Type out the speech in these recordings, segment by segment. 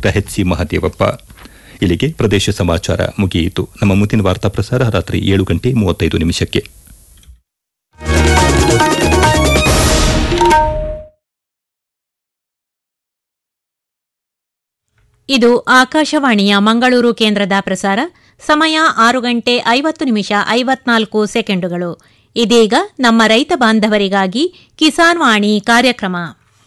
Doctor H C Mahadevappa ಇಲ್ಲಿಗೆ ಪ್ರದೇಶ ಸಮಾಚಾರ ಮುಗಿಯಿತು ನಮ್ಮ ಮುಂದಿನ ವಾರ್ತಾ ಪ್ರಸಾರ ರಾತ್ರಿ ಏಳು ಗಂಟೆ ಮೂವತ್ತೈದು ನಿಮಿಷಕ್ಕೆ ಇದು ಆಕಾಶವಾಣಿಯ ಮಂಗಳೂರು ಕೇಂದ್ರದ ಪ್ರಸಾರ ಸಮಯ ಆರು ಗಂಟೆ ಐವತ್ತು ನಿಮಿಷ ಐವತ್ನಾಲ್ಕು ಸೆಕೆಂಡುಗಳು ಇದೀಗ ನಮ್ಮ ರೈತ ಬಾಂಧವರಿಗಾಗಿ ಕಿಸಾನ್ ವಾಣಿ ಕಾರ್ಯಕ್ರಮ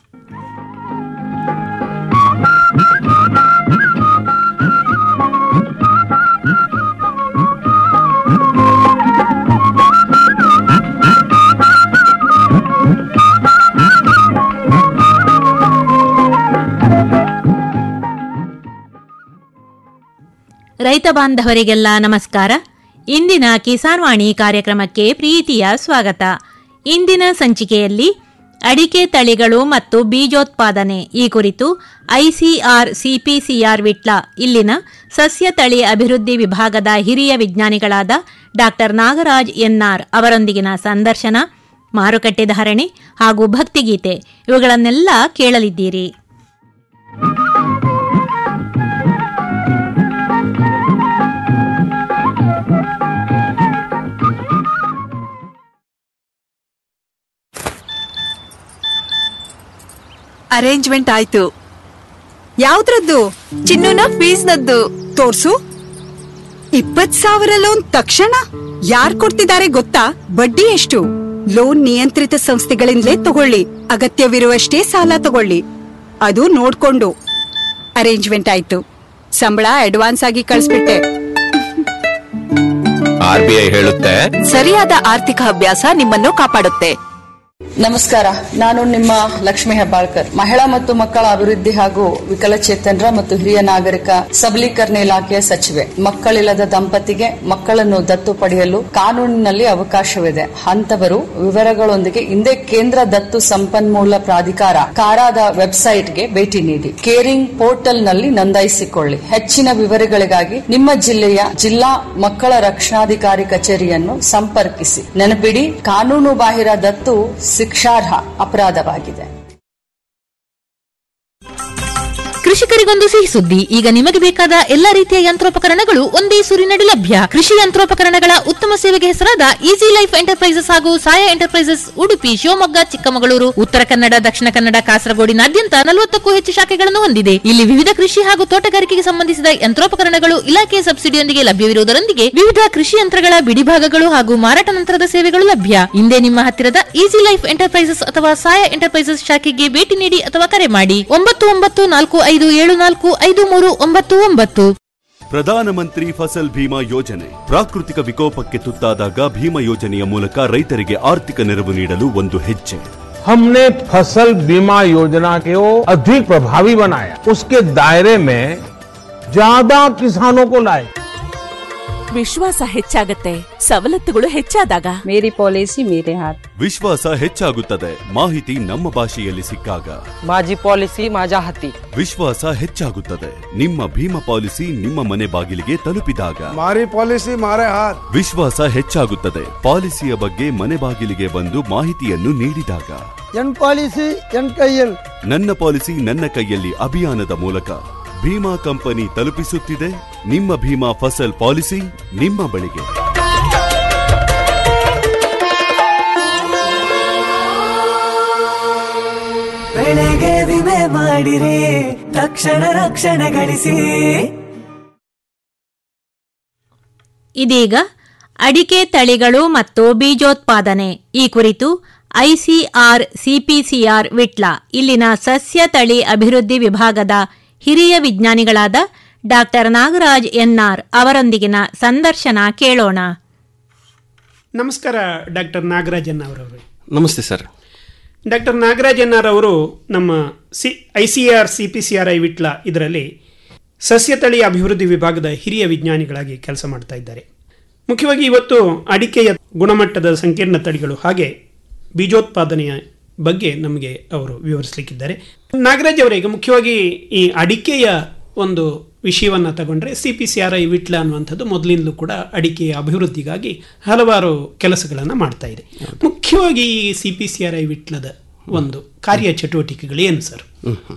ರೈತ ಬಾಂಧವರಿಗೆಲ್ಲ ನಮಸ್ಕಾರ ಇಂದಿನ ಕಿಸಾನ್ ವಾಣಿ ಕಾರ್ಯಕ್ರಮಕ್ಕೆ ಪ್ರೀತಿಯ ಸ್ವಾಗತ ಇಂದಿನ ಸಂಚಿಕೆಯಲ್ಲಿ ಅಡಿಕೆ ತಳಿಗಳು ಮತ್ತು ಬೀಜೋತ್ಪಾದನೆ ಈ ಕುರಿತು ಐಸಿಆರ್ ಸಿಪಿಸಿಆರ್ ವಿಟ್ಲ ಇಲ್ಲಿನ ಸಸ್ಯ ತಳಿ ಅಭಿವೃದ್ಧಿ ವಿಭಾಗದ ಹಿರಿಯ ವಿಜ್ಞಾನಿಗಳಾದ ಡಾ ನಾಗರಾಜ್ ಎನ್ಆರ್ ಅವರೊಂದಿಗಿನ ಸಂದರ್ಶನ ಮಾರುಕಟ್ಟೆ ಧಾರಣೆ ಹಾಗೂ ಭಕ್ತಿಗೀತೆ ಇವುಗಳನ್ನೆಲ್ಲ ಕೇಳಲಿದ್ದೀರಿ ಅರೇಂಜ್ಮೆಂಟ್ ಆಯ್ತು ಯಾವ್ದ್ರದ್ದು ಚಿನ್ನುನ ಫೀಸ್ನದ್ದು ತೋರ್ಸು ಇಪ್ಪತ್ ಸಾವಿರ ಲೋನ್ ತಕ್ಷಣ ಯಾರ್ ಕೊಡ್ತಿದ್ದಾರೆ ಗೊತ್ತಾ ಬಡ್ಡಿ ಎಷ್ಟು ಲೋನ್ ನಿಯಂತ್ರಿತ ಸಂಸ್ಥೆಗಳಿಂದಲೇ ತಗೊಳ್ಳಿ ಅಗತ್ಯವಿರುವಷ್ಟೇ ಸಾಲ ತಗೊಳ್ಳಿ ಅದು ನೋಡ್ಕೊಂಡು ಅರೇಂಜ್ಮೆಂಟ್ ಆಯ್ತು ಸಂಬಳ ಅಡ್ವಾನ್ಸ್ ಆಗಿ ಕಳಿಸ್ಬಿಟ್ಟೆ ಆರ್ ಬಿ ಐ ಹೇಳುತ್ತೆ ಸರಿಯಾದ ಆರ್ಥಿಕ ಅಭ್ಯಾಸ ನಿಮ್ಮನ್ನು ಕಾಪಾಡುತ್ತೆ ನಮಸ್ಕಾರ ನಾನು ನಿಮ್ಮ ಲಕ್ಷ್ಮಿ ಹೆಬ್ಬಾಳ್ಕರ್ ಮಹಿಳಾ ಮತ್ತು ಮಕ್ಕಳ ಅಭಿವೃದ್ಧಿ ಹಾಗೂ ವಿಕಲಚೇತನರ ಮತ್ತು ಹಿರಿಯ ನಾಗರಿಕ ಸಬಲೀಕರಣ ಇಲಾಖೆಯ ಸಚಿವೆ ಮಕ್ಕಳಿಲ್ಲದ ದಂಪತಿಗೆ ಮಕ್ಕಳನ್ನು ದತ್ತು ಪಡೆಯಲು ಕಾನೂನಿನಲ್ಲಿ ಅವಕಾಶವಿದೆ ಅಂತವರು ವಿವರಗಳೊಂದಿಗೆ ಹಿಂದೆ ಕೇಂದ್ರ ದತ್ತು ಸಂಪನ್ಮೂಲ ಪ್ರಾಧಿಕಾರ ಕಾರಾದ ವೆಬ್ಸೈಟ್ಗೆ ಭೇಟಿ ನೀಡಿ ಕೇರಿಂಗ್ ಪೋರ್ಟಲ್ನಲ್ಲಿ ನೋಂದಾಯಿಸಿಕೊಳ್ಳಿ ಹೆಚ್ಚಿನ ವಿವರಗಳಿಗಾಗಿ ನಿಮ್ಮ ಜಿಲ್ಲೆಯ ಜಿಲ್ಲಾ ಮಕ್ಕಳ ರಕ್ಷಣಾಧಿಕಾರಿ ಕಚೇರಿಯನ್ನು ಸಂಪರ್ಕಿಸಿ ನೆನಪಿಡಿ ಕಾನೂನು ಬಾಹಿರ ದತ್ತು ಶಿಕ್ಷಾರ್ಹ ಅಪರಾಧವಾಗಿದೆ ಕೃಷಿಕರಿಗೊಂದು ಸಿಹಿ ಸುದ್ದಿ ಈಗ ನಿಮಗೆ ಬೇಕಾದ ಎಲ್ಲಾ ರೀತಿಯ ಯಂತ್ರೋಪಕರಣಗಳು ಒಂದೇ ಸೂರಿನಡಿ ಲಭ್ಯ ಕೃಷಿ ಯಂತ್ರೋಪಕರಣಗಳ ಉತ್ತಮ ಸೇವೆಗೆ ಹೆಸರಾದ ಈಸಿ ಲೈಫ್ ಎಂಟರ್ಪ್ರೈಸಸ್ ಹಾಗೂ ಸಾಯ ಎಂಟರ್ಪ್ರೈಸಸ್ ಉಡುಪಿ ಶಿವಮೊಗ್ಗ ಚಿಕ್ಕಮಗಳೂರು ಉತ್ತರ ಕನ್ನಡ ದಕ್ಷಿಣ ಕನ್ನಡ ಕಾಸರಗೋಡಿನಾದ್ಯಂತ ನಲವತ್ತಕ್ಕೂ ಹೆಚ್ಚು ಶಾಖೆಗಳನ್ನು ಹೊಂದಿದೆ ಇಲ್ಲಿ ವಿವಿಧ ಕೃಷಿ ಹಾಗೂ ತೋಟಗಾರಿಕೆಗೆ ಸಂಬಂಧಿಸಿದ ಯಂತ್ರೋಪಕರಣಗಳು ಇಲಾಖೆಯ ಸಬ್ಸಿಡಿಯೊಂದಿಗೆ ಲಭ್ಯವಿರುವುದರೊಂದಿಗೆ ವಿವಿಧ ಕೃಷಿ ಯಂತ್ರಗಳ ಬಿಡಿಭಾಗಗಳು ಹಾಗೂ ಮಾರಾಟ ನಂತರದ ಸೇವೆಗಳು ಲಭ್ಯ ಹಿಂದೆ ನಿಮ್ಮ ಹತ್ತಿರದ ಈಸಿ ಲೈಫ್ ಎಂಟರ್ಪ್ರೈಸಸ್ ಅಥವಾ ಸಾಯ ಎಂಟರ್ಪ್ರೈಸಸ್ ಶಾಖೆಗೆ ಭೇಟಿ ನೀಡಿ ಅಥವಾ ಕರೆ ಮಾಡಿ ಒಂಬತ್ತು ಒಂಬತ್ತು ನಾಲ್ಕು ಐದು ಏಳು ನಾಲ್ಕು ಐದು ಮೂರು ಒಂಬತ್ತು ಒಂಬತ್ತು ಪ್ರಧಾನಮಂತ್ರಿ ಫಸಲ್ ಭೀಮಾ ಯೋಜನೆ ಪ್ರಾಕೃತಿಕ ವಿಕೋಪಕ್ಕೆ ತುತ್ತಾದಾಗ ಭೀಮಾ ಯೋಜನೆಯ ಮೂಲಕ ರೈತರಿಗೆ ಆರ್ಥಿಕ ನೆರವು ನೀಡಲು ಒಂದು ಹೆಜ್ಜೆ हमने फसल बीमा योजना को अधिक प्रभावी बनाया उसके दायरे में ज्यादा किसानों को लाए ವಿಶ್ವಾಸ ಹೆಚ್ಚಾಗತ್ತೆ ಸವಲತ್ತುಗಳು ಹೆಚ್ಚಾದಾಗ मेरी पॉलिसी मेरे हाथ ವಿಶ್ವಾಸ ಹೆಚ್ಚಾಗುತ್ತದೆ ಮಾಹಿತಿ ನಮ್ಮ ಭಾಷೆಯಲ್ಲಿ ಸಿಕ್ಕಾಗ माझी पॉलिसी माझ्या हाती ವಿಶ್ವಾಸ ಹೆಚ್ಚಾಗುತ್ತದೆ ನಿಮ್ಮ ಭೀಮಾ ಪಾಲಿಸಿ ನಿಮ್ಮ ಮನೆ ಬಾಗಿಲಿಗೆ ತಲುಪಿದಾಗ मारी पॉलिसी मारे हाथ ವಿಶ್ವಾಸ ಹೆಚ್ಚಾಗುತ್ತದೆ ಪಾಲಿಸಿಯ ಬಗ್ಗೆ ಮನೆ ಬಾಗಿಲಿಗೆ ಬಂದು ಮಾಹಿತಿಯನ್ನು ನೀಡಿದಾಗ ಎನ್ ಪಾಲಿಸಿ ಎನ್ ಕೈಯಲ್ ನನ್ನ ಪಾಲಿಸಿ ನನ್ನ ಕೈಯಲ್ಲಿ ಅಭಿಯಾನದ ಮೂಲಕ ಭೀಮಾ ಕಂಪನಿ ತಲುಪಿಸುತ್ತಿದೆ ನಿಮ್ಮ ಭೀಮಾ ಫಸಲ್ ಪಾಲಿಸಿ ನಿಮ್ಮ ಬಳಿಗೆ ಬೆಳೆಗೆ ವಿಮೆ ಮಾಡಿರಿ ತಕ್ಷಣ ರಕ್ಷಣೆ ಗಳಿಸಿ ಇದೀಗ ಅಡಿಕೆ ತಳಿಗಳು ಮತ್ತು ಬೀಜೋತ್ಪಾದನೆ ಈ ಕುರಿತು ಐಸಿಆರ್ ಸಿಪಿಸಿಆರ್ ವಿಟ್ಲ ಇಲ್ಲಿನ ಸಸ್ಯ ತಳಿ ಅಭಿವೃದ್ಧಿ ವಿಭಾಗದ ಹಿರಿಯ ವಿಜ್ಞಾನಿಗಳಾದ ಡಾ ನಾಗರಾಜ್ ಎನ್ಆರ್ ಅವರೊಂದಿಗಿನ ಸಂದರ್ಶನ ಕೇಳೋಣ ನಮಸ್ಕಾರ ಡಾಕ್ಟರ್ ನಾಗರಾಜನ್ ಅವರವರು ನಮಸ್ತೆ ಸರ್ ಡಾಕ್ಟರ್ ನಾಗರಾಜನ್ ಅವರು ನಮ್ಮ C I C R C P C R I Vittal ಇದರಲ್ಲಿ ಸಸ್ಯತಳಿ ಅಭಿವೃದ್ಧಿ ವಿಭಾಗದ ಹಿರಿಯ ವಿಜ್ಞಾನಿಗಳಾಗಿ ಕೆಲಸ ಮಾಡ್ತಾ ಇದ್ದಾರೆ ಮುಖ್ಯವಾಗಿ ಇವತ್ತು ಅಡಿಕೆಯ ಗುಣಮಟ್ಟದ ಸಂಕೀರ್ಣ ತಳಿಗಳು ಹಾಗೆ ಬೀಜೋತ್ಪಾದನೆಯ ಬಗ್ಗೆ ನಮಗೆ ಅವರು ವಿವರಿಸಲಿಕ್ಕಿದ್ದಾರೆ ನಾಗರಾಜ್ ಅವರೇ ಈಗ ಮುಖ್ಯವಾಗಿ ಈ ಅಡಿಕೆಯ ಒಂದು ವಿಷಯವನ್ನು ತಗೊಂಡ್ರೆ C P C R I Vittal ಅನ್ನುವಂಥದ್ದು ಮೊದಲಿಂದಲೂ ಕೂಡ ಅಡಿಕೆಯ ಅಭಿವೃದ್ಧಿಗಾಗಿ ಹಲವಾರು ಕೆಲಸಗಳನ್ನು ಮಾಡ್ತಾ ಇದೆ ಮುಖ್ಯವಾಗಿ ಈ C P C R I ವಿಟ್ಲದ ಒಂದು ಕಾರ್ಯ ಚಟುವಟಿಕೆಗಳು ಏನು ಸರ್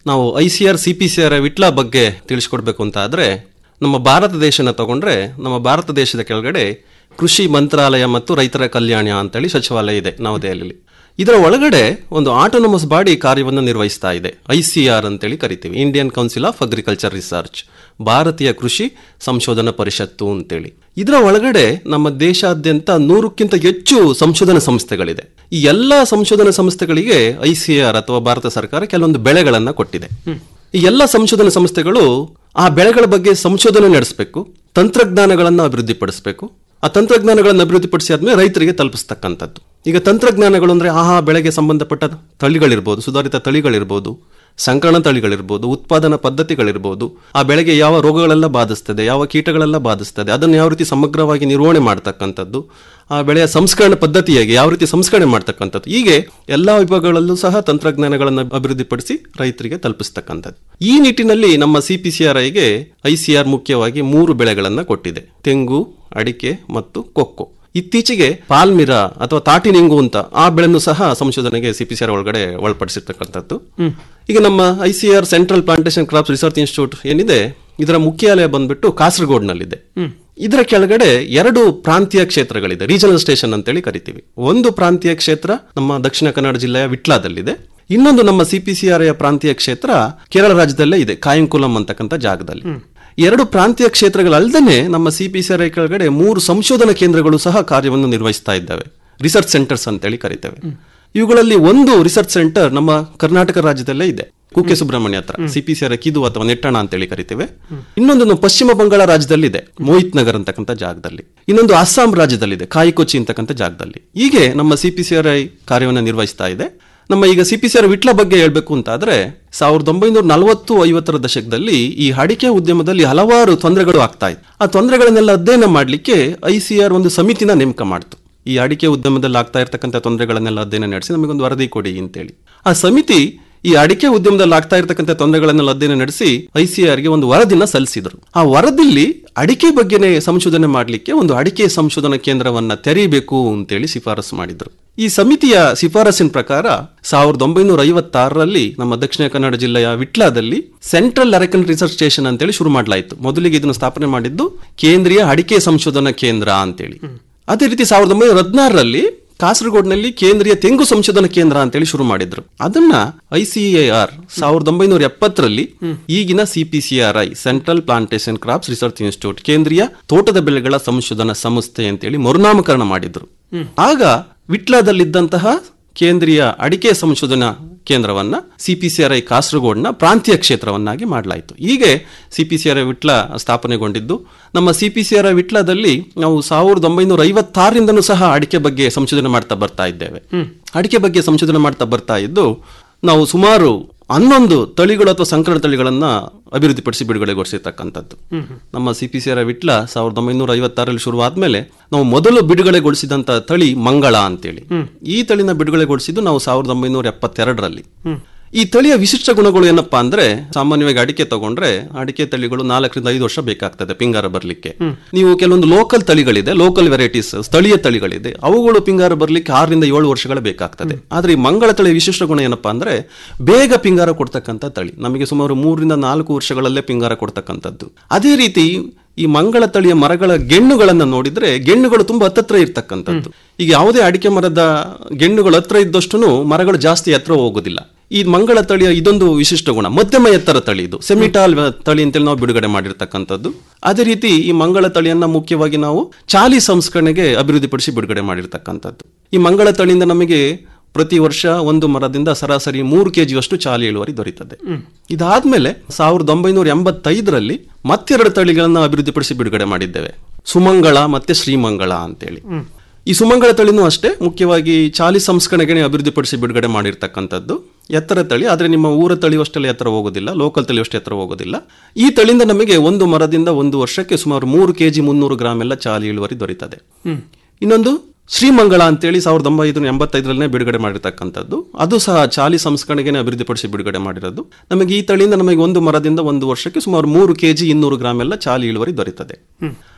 ನಾವು I C R C P C R Vittal ಬಗ್ಗೆ ತಿಳಿಸ್ಕೊಡ್ಬೇಕು ಅಂತ ಆದರೆ ನಮ್ಮ ಭಾರತ ದೇಶನ ತಗೊಂಡ್ರೆ ನಮ್ಮ ಭಾರತ ದೇಶದ ಕೆಳಗಡೆ ಕೃಷಿ ಮಂತ್ರಾಲಯ ಮತ್ತು ರೈತರ ಕಲ್ಯಾಣ ಅಂತೇಳಿ ಸಚಿವಾಲಯ ಇದೆ ನವದೆಹಲಿಯಲ್ಲಿ ಇದರ ಒಳಗಡೆ ಒಂದು ಆಟೋನಮಸ್ ಬಾಡಿ ಕಾರ್ಯವನ್ನು ನಿರ್ವಹಿಸ್ತಾ ಇದೆ ಐ ಸಿ ಆರ್ ಅಂತೇಳಿ ಕರಿತೀವಿ Indian council of agriculture research ಭಾರತೀಯ ಕೃಷಿ ಸಂಶೋಧನಾ ಪರಿಷತ್ತು ಅಂತೇಳಿ ಇದರ ಒಳಗಡೆ ನಮ್ಮ ದೇಶಾದ್ಯಂತ ನೂರಕ್ಕಿಂತ ಹೆಚ್ಚು ಸಂಶೋಧನಾ ಸಂಸ್ಥೆಗಳಿದೆ ಈ ಎಲ್ಲ ಸಂಶೋಧನಾ ಸಂಸ್ಥೆಗಳಿಗೆ ಐ ಸಿ ಆರ್ ಅಥವಾ ಭಾರತ ಸರ್ಕಾರ ಕೆಲವೊಂದು ಬೆಳೆಗಳನ್ನ ಕೊಟ್ಟಿದೆ ಈ ಎಲ್ಲ ಸಂಶೋಧನಾ ಸಂಸ್ಥೆಗಳು ಆ ಬೆಳೆಗಳ ಬಗ್ಗೆ ಸಂಶೋಧನೆ ನಡೆಸಬೇಕು ತಂತ್ರಜ್ಞಾನಗಳನ್ನು ಅಭಿವೃದ್ಧಿಪಡಿಸಬೇಕು ಆ ತಂತ್ರಜ್ಞಾನಗಳನ್ನು ಅಭಿವೃದ್ಧಿಪಡಿಸಿ ಆದ್ಮೇಲೆ ರೈತರಿಗೆ ತಲುಪಿಸ್ತಕ್ಕಂಥದ್ದು ಈಗ ತಂತ್ರಜ್ಞಾನಗಳು ಅಂದ್ರೆ ಆಹಾ ಬೆಳೆಗೆ ಸಂಬಂಧಪಟ್ಟ ತಳಿಗಳಿರ್ಬೋದು ಸುಧಾರಿತ ತಳಿಗಳಿರ್ಬೋದು ಸಂಕರಣ ತಳಿಗಳಿರ್ಬೋದು ಉತ್ಪಾದನಾ ಪದ್ಧತಿಗಳಿರ್ಬೋದು ಆ ಬೆಳೆಗೆ ಯಾವ ರೋಗಗಳೆಲ್ಲ ಬಾಧಿಸ್ತದೆ ಯಾವ ಕೀಟಗಳೆಲ್ಲ ಬಾಧಿಸ್ತದೆ ಅದನ್ನು ಯಾವ ರೀತಿ ಸಮಗ್ರವಾಗಿ ನಿರ್ವಹಣೆ ಮಾಡ್ತಕ್ಕಂಥದ್ದು ಆ ಬೆಳೆಯ ಸಂಸ್ಕರಣೆ ಪದ್ಧತಿ ಹೇಗೆ ಯಾವ ರೀತಿ ಸಂಸ್ಕರಣೆ ಮಾಡ್ತಕ್ಕಂಥದ್ದು ಹೀಗೆ ಎಲ್ಲ ವಿಭಾಗಗಳಲ್ಲೂ ಸಹ ತಂತ್ರಜ್ಞಾನಗಳನ್ನು ಅಭಿವೃದ್ಧಿಪಡಿಸಿ ರೈತರಿಗೆ ತಲುಪಿಸ್ತಕ್ಕಂಥದ್ದು ಈ ನಿಟ್ಟಿನಲ್ಲಿ ನಮ್ಮ ಸಿ ಪಿ ಸಿ ಆರ್ ಐಗೆ ಐ ಸಿ ಆರ್ ಮುಖ್ಯವಾಗಿ ಮೂರು ಬೆಳೆಗಳನ್ನು ಕೊಟ್ಟಿದೆ ತೆಂಗು ಅಡಿಕೆ ಮತ್ತು ಕೊಕ್ಕೋ ಇತ್ತೀಚೆಗೆ ಪಾಲ್ಮಿರಾ ಅಥವಾ ತಾಟಿನಿಂಗು ಅಂತ ಆ ಬೆಳೆಯನ್ನು ಸಹ ಸಂಶೋಧನೆಗೆ ಸಿಪಿಸಿಆರ್ ಒಳಗಡೆ ಒಳಪಡಿಸಿರ್ತಕ್ಕಂಥದ್ದು ಈಗ ನಮ್ಮ I C R central plantation crops research institute ಏನಿದೆ ಇದರ ಮುಖ್ಯಾಲಯ ಬಂದ್ಬಿಟ್ಟು ಕಾಸರಗೋಡ್ನಲ್ಲಿದೆ ಇದರ ಕೆಳಗಡೆ ಎರಡು ಪ್ರಾಂತೀಯ ಕ್ಷೇತ್ರಗಳಿದೆ ರೀಜನಲ್ ಸ್ಟೇಷನ್ ಅಂತೇಳಿ ಕರಿತೀವಿ ಒಂದು ಪ್ರಾಂತೀಯ ಕ್ಷೇತ್ರ ನಮ್ಮ ದಕ್ಷಿಣ ಕನ್ನಡ ಜಿಲ್ಲೆಯ ವಿಟ್ಲಾದಲ್ಲಿದೆ ಇನ್ನೊಂದು ನಮ್ಮ ಸಿಪಿಸಿಆರ್ ಪ್ರಾಂತೀಯ ಕ್ಷೇತ್ರ ಕೇರಳ ರಾಜ್ಯದಲ್ಲೇ ಇದೆ ಕಾಯಂಕುಲಂ ಅಂತಕ್ಕಂಥ ಜಾಗದಲ್ಲಿ ಎರಡು ಪ್ರಾಂತೀಯ ಕ್ಷೇತ್ರಗಳಲ್ಲದೆ ನಮ್ಮ ಸಿಪಿಸಿಆರ್ ಕೆಳಗಡೆ ಮೂರು ಸಂಶೋಧನಾ ಕೇಂದ್ರಗಳು ಸಹ ಕಾರ್ಯವನ್ನು ನಿರ್ವಹಿಸ್ತಾ ಇದ್ದಾವೆ ರಿಸರ್ಚ್ ಸೆಂಟರ್ಸ್ ಅಂತೇಳಿ ಕರಿತೇವೆ ಇವುಗಳಲ್ಲಿ ಒಂದು ರಿಸರ್ಚ್ ಸೆಂಟರ್ ನಮ್ಮ ಕರ್ನಾಟಕ ರಾಜ್ಯದಲ್ಲೇ ಇದೆ ಕುಕ್ಕೆ ಸುಬ್ರಹ್ಮಣ್ಯ ಹತ್ರ ಸಿಪಿಸಿಆರ್ ಕಿದು ಅಥವಾ ನೆಟ್ಟಣ ಅಂತೇಳಿ ಕರಿತೇವೆ ಇನ್ನೊಂದು ನಮ್ಮ ಪಶ್ಚಿಮ ಬಂಗಾಳ ರಾಜ್ಯದಲ್ಲಿದೆ ಮೋಹಿತ್ ನಗರ್ ಅಂತಕ್ಕಂಥ ಜಾಗದಲ್ಲಿ ಇನ್ನೊಂದು ಅಸ್ಸಾಂ ರಾಜ್ಯದಲ್ಲಿದೆ ಕಾಯಿಕೊಚ್ಚಿ ಅಂತಕ್ಕಂಥ ಜಾಗದಲ್ಲಿ ಹೀಗೆ ನಮ್ಮ ಸಿಪಿಸಿಆರ್ ಕಾರ್ಯವನ್ನು ನಿರ್ವಹಿಸ್ತಾ ಇದೆ ನಮ್ಮ ಈಗ ಸಿಪಿಸಿಆರ್ ವಿಟ್ಲ ಬಗ್ಗೆ ಹೇಳ್ಬೇಕು ಅಂತ ಆದ್ರೆ ಸಾವಿರದ ಒಂಬೈನೂರ ನಲವತ್ತು ಐವತ್ತರ ದಶಕದಲ್ಲಿ ಈ ಅಡಿಕೆ ಉದ್ಯಮದಲ್ಲಿ ಹಲವಾರು ತೊಂದರೆಗಳು ಆಗ್ತಾ ಇತ್ತು ಆ ತೊಂದರೆಗಳನ್ನೆಲ್ಲ ಅಧ್ಯಯನ ಮಾಡಲಿಕ್ಕೆ ಐ ಸಿ ಆರ್ ಒಂದು ಸಮಿತಿನ ನೇಮಕ ಮಾಡ್ತು ಈ ಅಡಿಕೆ ಉದ್ಯಮದಲ್ಲಿ ಆಗ್ತಾ ಇರ್ತಕ್ಕಂಥ ತೊಂದರೆಗಳನ್ನೆಲ್ಲ ಅಧ್ಯಯನ ನಡೆಸಿ ನಮಗೊಂದು ವರದಿ ಕೊಡಿ ಅಂತೇಳಿ ಆ ಸಮಿತಿ ಈ ಅಡಿಕೆ ಉದ್ಯಮದಲ್ಲಿ ಆಗ್ತಾ ಇರ್ತಕ್ಕಂಥ ತೊಂದರೆಗಳನ್ನೆಲ್ಲ ಅಧ್ಯಯನ ನಡೆಸಿ ಐ ಸಿ ಆರ್ಗೆ ಒಂದು ವರದಿನ ಸಲ್ಲಿಸಿದ್ರು ಆ ವರದಿಲಿ ಅಡಿಕೆ ಬಗ್ಗೆನೇ ಸಂಶೋಧನೆ ಮಾಡಲಿಕ್ಕೆ ಒಂದು ಅಡಿಕೆ ಸಂಶೋಧನಾ ಕೇಂದ್ರವನ್ನ ತೆರೀಬೇಕು ಅಂತೇಳಿ ಶಿಫಾರಸು ಮಾಡಿದ್ರು ಈ ಸಮಿತಿಯ ಶಿಫಾರಸಿನ ಪ್ರಕಾರ ಸಾವಿರದ ಒಂಬೈನೂರ ಐವತ್ತಾರರಲ್ಲಿ ನಮ್ಮ ದಕ್ಷಿಣ ಕನ್ನಡ ಜಿಲ್ಲೆಯ ವಿಟ್ಲಾದಲ್ಲಿ ಸೆಂಟ್ರಲ್ ಅರೆಕನ್ ರಿಸರ್ಚ್ ಸ್ಟೇಷನ್ ಅಂತೇಳಿ ಶುರು ಮಾಡಲಾಯಿತು ಮೊದಲಿಗೆ ಇದನ್ನು ಸ್ಥಾಪನೆ ಮಾಡಿದ್ದು ಕೇಂದ್ರೀಯ ಅಡಿಕೆ ಸಂಶೋಧನಾ ಕೇಂದ್ರ ಅಂತೇಳಿ ಅದೇ ರೀತಿ ಸಾವಿರದ ಒಂಬೈನೂರ ಹದಿನಾರರಲ್ಲಿ ಕಾಸರಗೋಡ್ನಲ್ಲಿ ಕೇಂದ್ರೀಯ ತೆಂಗು ಸಂಶೋಧನಾ ಕೇಂದ್ರ ಅಂತೇಳಿ ಶುರು ಮಾಡಿದ್ರು ಅದನ್ನ ಐಸಿಎಆರ್ ಸಾವಿರದ ಒಂಬೈನೂರ ಎಪ್ಪತ್ತರಲ್ಲಿ ಈಗಿನ C P C R I central plantation crops research institute ಕೇಂದ್ರೀಯ ತೋಟದ ಬೆಳೆಗಳ ಸಂಶೋಧನಾ ಸಂಸ್ಥೆ ಅಂತೇಳಿ ಮರುನಾಮಕರಣ ಮಾಡಿದ್ರು ಆಗ ವಿಟ್ಲಾದಲ್ಲಿದ್ದಂತಹ ಕೇಂದ್ರೀಯ ಅಡಿಕೆ ಸಂಶೋಧನಾ ಕೇಂದ್ರವನ್ನ ಸಿಪಿಸಿಆರ್ಐ ಕಾಸರಗೋಡ್ನ ಪ್ರಾಂತೀಯ ಕ್ಷೇತ್ರವನ್ನಾಗಿ ಮಾಡಲಾಯಿತು ಹೀಗೆ ಸಿಪಿಸಿಆರ್ಐ ವಿಟ್ಲ ಸ್ಥಾಪನೆಗೊಂಡಿದ್ದು ನಮ್ಮ ಸಿಪಿಸಿಆರ್ಐ ವಿಟ್ಲದಲ್ಲಿ ನಾವು ಸಾವಿರದ ಒಂಬೈನೂರ ಐವತ್ತಾರರಿಂದನೂ ಸಹ ಅಡಿಕೆ ಬಗ್ಗೆ ಸಂಶೋಧನೆ ಮಾಡ್ತಾ ಬರ್ತಾ ಇದ್ದೇವೆ ಅಡಿಕೆ ಬಗ್ಗೆ ಸಂಶೋಧನೆ ಮಾಡ್ತಾ ಬರ್ತಾ ಇದ್ದು ನಾವು ಸುಮಾರು ಹನ್ನೊಂದು ತಳಿಗಳು ಅಥವಾ ಸಂಕರಣ ತಳಿಗಳನ್ನ ಅಭಿವೃದ್ಧಿಪಡಿಸಿ ಬಿಡುಗಡೆಗೊಳಿಸಿರ್ತಕ್ಕಂಥದ್ದು ನಮ್ಮ C P C R Vittal ಸಾವಿರದ ಒಂಬೈನೂರ ಐವತ್ತಾರಲ್ಲಿ ಶುರುವಾದ್ಮೇಲೆ ನಾವು ಮೊದಲು ಬಿಡುಗಡೆಗೊಳಿಸಿದಂತ ತಳಿ ಮಂಗಳ ಅಂತೇಳಿ ಈ ತಳಿನ ಬಿಡುಗಡೆಗೊಳಿಸಿದ್ದು ನಾವು ಸಾವಿರದ ಒಂಬೈನೂರ ಎಪ್ಪತ್ತೆರಡರಲ್ಲಿ ಈ ತಳಿಯ ವಿಶಿಷ್ಟ ಗುಣಗಳು ಏನಪ್ಪಾ ಅಂದ್ರೆ ಸಾಮಾನ್ಯವಾಗಿ ಅಡಿಕೆ ತಗೊಂಡ್ರೆ ಅಡಿಕೆ ತಳಿಗಳು ನಾಲ್ಕರಿಂದ ಐದು ವರ್ಷ ಬೇಕಾಗ್ತದೆ ಪಿಂಗಾರ ಬರ್ಲಿಕ್ಕೆ ನೀವು ಕೆಲವೊಂದು ಲೋಕಲ್ ತಳಿಗಳಿದೆ ಲೋಕಲ್ ವೆರೈಟೀಸ್ ಸ್ಥಳೀಯ ತಳಿಗಳಿದೆ ಅವುಗಳು ಪಿಂಗಾರ ಬರ್ಲಿಕ್ಕೆ ಆರರಿಂದ ಏಳು ವರ್ಷಗಳ ಬೇಕಾಗ್ತದೆ ಆದ್ರೆ ಈ ಮಂಗಳ ತಳಿಯ ವಿಶಿಷ್ಟ ಗುಣ ಏನಪ್ಪಾ ಅಂದ್ರೆ ಬೇಗ ಪಿಂಗಾರ ಕೊಡ್ತಕ್ಕಂಥ ತಳಿ ನಮಗೆ ಸುಮಾರು ಮೂರರಿಂದ ನಾಲ್ಕು ವರ್ಷಗಳಲ್ಲೇ ಪಿಂಗಾರ ಕೊಡ್ತಕ್ಕಂಥದ್ದು ಅದೇ ರೀತಿ ಈ ಮಂಗಳ ತಳಿಯ ಮರಗಳ ಗೆಣ್ಣುಗಳನ್ನ ನೋಡಿದ್ರೆ ಗೆಣ್ಣುಗಳು ತುಂಬಾ ಹತ್ತತ್ರ ಇರ್ತಕ್ಕಂಥದ್ದು ಈಗ ಯಾವುದೇ ಅಡಿಕೆ ಮರದ ಗೆಣ್ಣುಗಳು ಹತ್ರ ಇದ್ದಷ್ಟು ಮರಗಳು ಜಾಸ್ತಿ ಎತ್ತರ ಹೋಗೋದಿಲ್ಲ ಈ ಮಂಗಳ ತಳಿಯ ಇದೊಂದು ವಿಶಿಷ್ಟ ಗುಣ ಮಧ್ಯಮ ಎತ್ತರ ತಳಿ ಇದು ಸೆಮಿಟಾಲ್ ತಳಿ ಅಂತೇಳಿ ನಾವು ಬಿಡುಗಡೆ ಮಾಡಿರ್ತಕ್ಕಂಥದ್ದು ಅದೇ ರೀತಿ ಈ ಮಂಗಳ ತಳಿಯನ್ನ ಮುಖ್ಯವಾಗಿ ನಾವು ಚಾಲಿ ಸಂಸ್ಕರಣೆಗೆ ಅಭಿವೃದ್ಧಿಪಡಿಸಿ ಬಿಡುಗಡೆ ಮಾಡಿರ್ತಕ್ಕಂಥದ್ದು ಈ ಮಂಗಳ ತಳಿಯಿಂದ ನಮಗೆ ಪ್ರತಿ ವರ್ಷ ಒಂದು ಮರದಿಂದ ಸರಾಸರಿ ಮೂರು ಕೆಜಿಯಷ್ಟು ಚಾಲಿ ಇಳುವರಿ ದೊರೀತದೆ ಇದಾದ್ಮೇಲೆ ಸಾವಿರದ ಒಂಬೈನೂರ ಎಂಬತ್ತೈದರಲ್ಲಿ ಮತ್ತೆರಡು ತಳಿಗಳನ್ನ ಅಭಿವೃದ್ಧಿಪಡಿಸಿ ಬಿಡುಗಡೆ ಮಾಡಿದ್ದೇವೆ ಸುಮಂಗಳ ಮತ್ತೆ ಶ್ರೀಮಂಗಳ ಅಂತೇಳಿ ಈ ಸುಮಂಗಳ ತಳಿನೂ ಅಷ್ಟೇ ಮುಖ್ಯವಾಗಿ ಚಾಲಿ ಸಂಸ್ಕರಣೆಗೆ ಅಭಿವೃದ್ಧಿಪಡಿಸಿ ಬಿಡುಗಡೆ ಮಾಡಿರ್ತಕ್ಕಂಥದ್ದು ಎತ್ತರ ತಳಿ ಆದರೆ ನಿಮ್ಮ ಊರ ತಳಿ ಅಷ್ಟೆಲ್ಲ ಎತ್ತರ ಹೋಗೋದಿಲ್ಲ ಲೋಕಲ್ ತಳಿ ಅಷ್ಟು ಎತ್ತರ ಹೋಗೋದಿಲ್ಲ ಈ ತಳಿಯಿಂದ ನಮಗೆ ಒಂದು ಮರದಿಂದ ಒಂದು ವರ್ಷಕ್ಕೆ ಸುಮಾರು ಮೂರು ಕೆಜಿ ಮುನ್ನೂರು ಗ್ರಾಮ್ ಎಲ್ಲ ಚಾಲಿ ಇಳುವರಿ ದೊರೀತದೆ ಇನ್ನೊಂದು ಶ್ರೀಮಂಗಳ ಅಂತೇಳಿ ಸಾವಿರದ ಒಂಬೈನೂರ ಎಂಬತ್ತೈದರಲ್ಲೇ ಬಿಡುಗಡೆ ಮಾಡಿರ್ತಕ್ಕಂಥದ್ದು ಅದು ಸಹ ಚಾಲಿ ಸಂಸ್ಕರಣೆಗೆ ಅಭಿವೃದ್ಧಿಪಡಿಸಿ ಬಿಡುಗಡೆ ಮಾಡಿರೋದು ನಮಗೆ ಈ ತಳಿಯಿಂದ ನಮಗೆ ಒಂದು ಮರದಿಂದ ಒಂದು ವರ್ಷಕ್ಕೆ ಸುಮಾರು ಮೂರು ಕೆಜಿ ಇನ್ನೂರು ಗ್ರಾಮ್ ಎಲ್ಲ ಚಾಲಿ ಇಳುವರಿ ದೊರೀತದೆ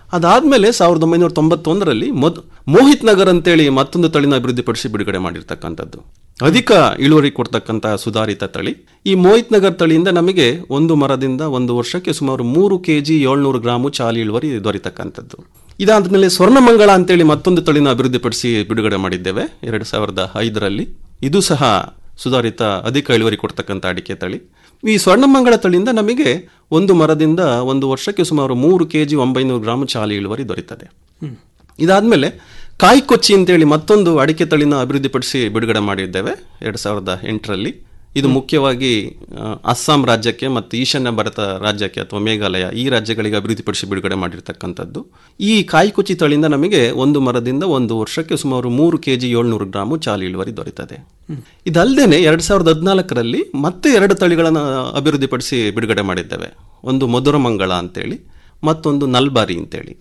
ಅದಾದ್ಮೇಲೆ ಸಾವಿರದ ಒಂಬೈನೂರ ತೊಂಬತ್ತೊಂದರಲ್ಲಿ ಮೊದ್ ಮೋಹಿತ್ ನಗರ್ ಅಂತೇಳಿ ಮತ್ತೊಂದು ತಳಿನ ಅಭಿವೃದ್ಧಿಪಡಿಸಿ ಬಿಡುಗಡೆ ಮಾಡಿರ್ತಕ್ಕಂಥದ್ದು ಅಧಿಕ ಇಳುವರಿ ಕೊಡ್ತಕ್ಕಂಥ ಸುಧಾರಿತ ತಳಿ ಈ ಮೋಹಿತ್ ನಗರ್ ತಳಿಯಿಂದ ನಮಗೆ ಒಂದು ಮರದಿಂದ ಒಂದು ವರ್ಷಕ್ಕೆ ಸುಮಾರು ಮೂರು ಕೆ ಜಿ ಏಳ್ನೂರು ಗ್ರಾಮು ಚಾಲಿ ಇಳುವರಿ ದೊರೆತಕ್ಕಂಥದ್ದು ಇದಾದ್ಮೇಲೆ ಸ್ವರ್ಣಮಂಗಳ ಅಂತೇಳಿ ಮತ್ತೊಂದು ತಳಿನ ಅಭಿವೃದ್ಧಿಪಡಿಸಿ ಬಿಡುಗಡೆ ಮಾಡಿದ್ದೇವೆ ಎರಡು ಸಾವಿರದ ಐದರಲ್ಲಿ ಇದು ಸಹ ಸುಧಾರಿತ ಅಧಿಕ ಇಳುವರಿ ಕೊಡ್ತಕ್ಕಂಥ ಅಡಿಕೆ ತಳಿ ಈ ಸ್ವರ್ಣಮಂಗಳ ತಳಿಯಿಂದ ನಮಗೆ ಒಂದು ಮರದಿಂದ ಒಂದು ವರ್ಷಕ್ಕೆ ಸುಮಾರು ಮೂರು ಕೆ ಜಿ ಒಂಬೈನೂರು ಗ್ರಾಮ್ ಚಾಲಿ ಇಳುವರಿ ದೊರೀತದೆ ಇದಾದ್ಮೇಲೆ ಕಾಯಿ ಕೊಚ್ಚಿ ಅಂತೇಳಿ ಮತ್ತೊಂದು ಅಡಿಕೆ ತಳಿನ ಅಭಿವೃದ್ಧಿಪಡಿಸಿ ಬಿಡುಗಡೆ ಮಾಡಿದ್ದೇವೆ ಎರಡು ಸಾವಿರದ ಎಂಟರಲ್ಲಿ ಇದು ಮುಖ್ಯವಾಗಿ ಆ, ಅಸ್ಸಾಂ ರಾಜ್ಯಕ್ಕೆ ಮತ್ತು ಈಶಾನ್ಯ ಭಾರತ ರಾಜ್ಯಕ್ಕೆ ಅಥವಾ ಮೇಘಾಲಯ ಈ ರಾಜ್ಯಗಳಿಗೆ ಅಭಿವೃದ್ಧಿಪಡಿಸಿ ಬಿಡುಗಡೆ ಮಾಡಿರ್ತಕ್ಕಂಥದ್ದು ಈ ಕಾಯಿ ಕೊಚ್ಚಿ ತಳಿಯಿಂದ ನಮಗೆ ಒಂದು ಮರದಿಂದ ಒಂದು ವರ್ಷಕ್ಕೆ ಸುಮಾರು ಮೂರು ಕೆ ಜಿ ಏಳ್ನೂರು ಗ್ರಾಮು ಚಾಲಿ ಇಳುವರಿ ದೊರೀತದೆ ಇದಲ್ಲದೆ ಎರಡು ಸಾವಿರದ ಹದಿನಾಲ್ಕರಲ್ಲಿ ಮತ್ತೆ ಎರಡು ತಳಿಗಳನ್ನು ಅಭಿವೃದ್ಧಿಪಡಿಸಿ ಬಿಡುಗಡೆ ಮಾಡಿದ್ದೇವೆ ಒಂದು ಮಧುರಮಂಗಳ ಅಂತೇಳಿ ಮತ್ತೊಂದು ನಲ್ಬಾರಿ ಅಂತೇಳಿ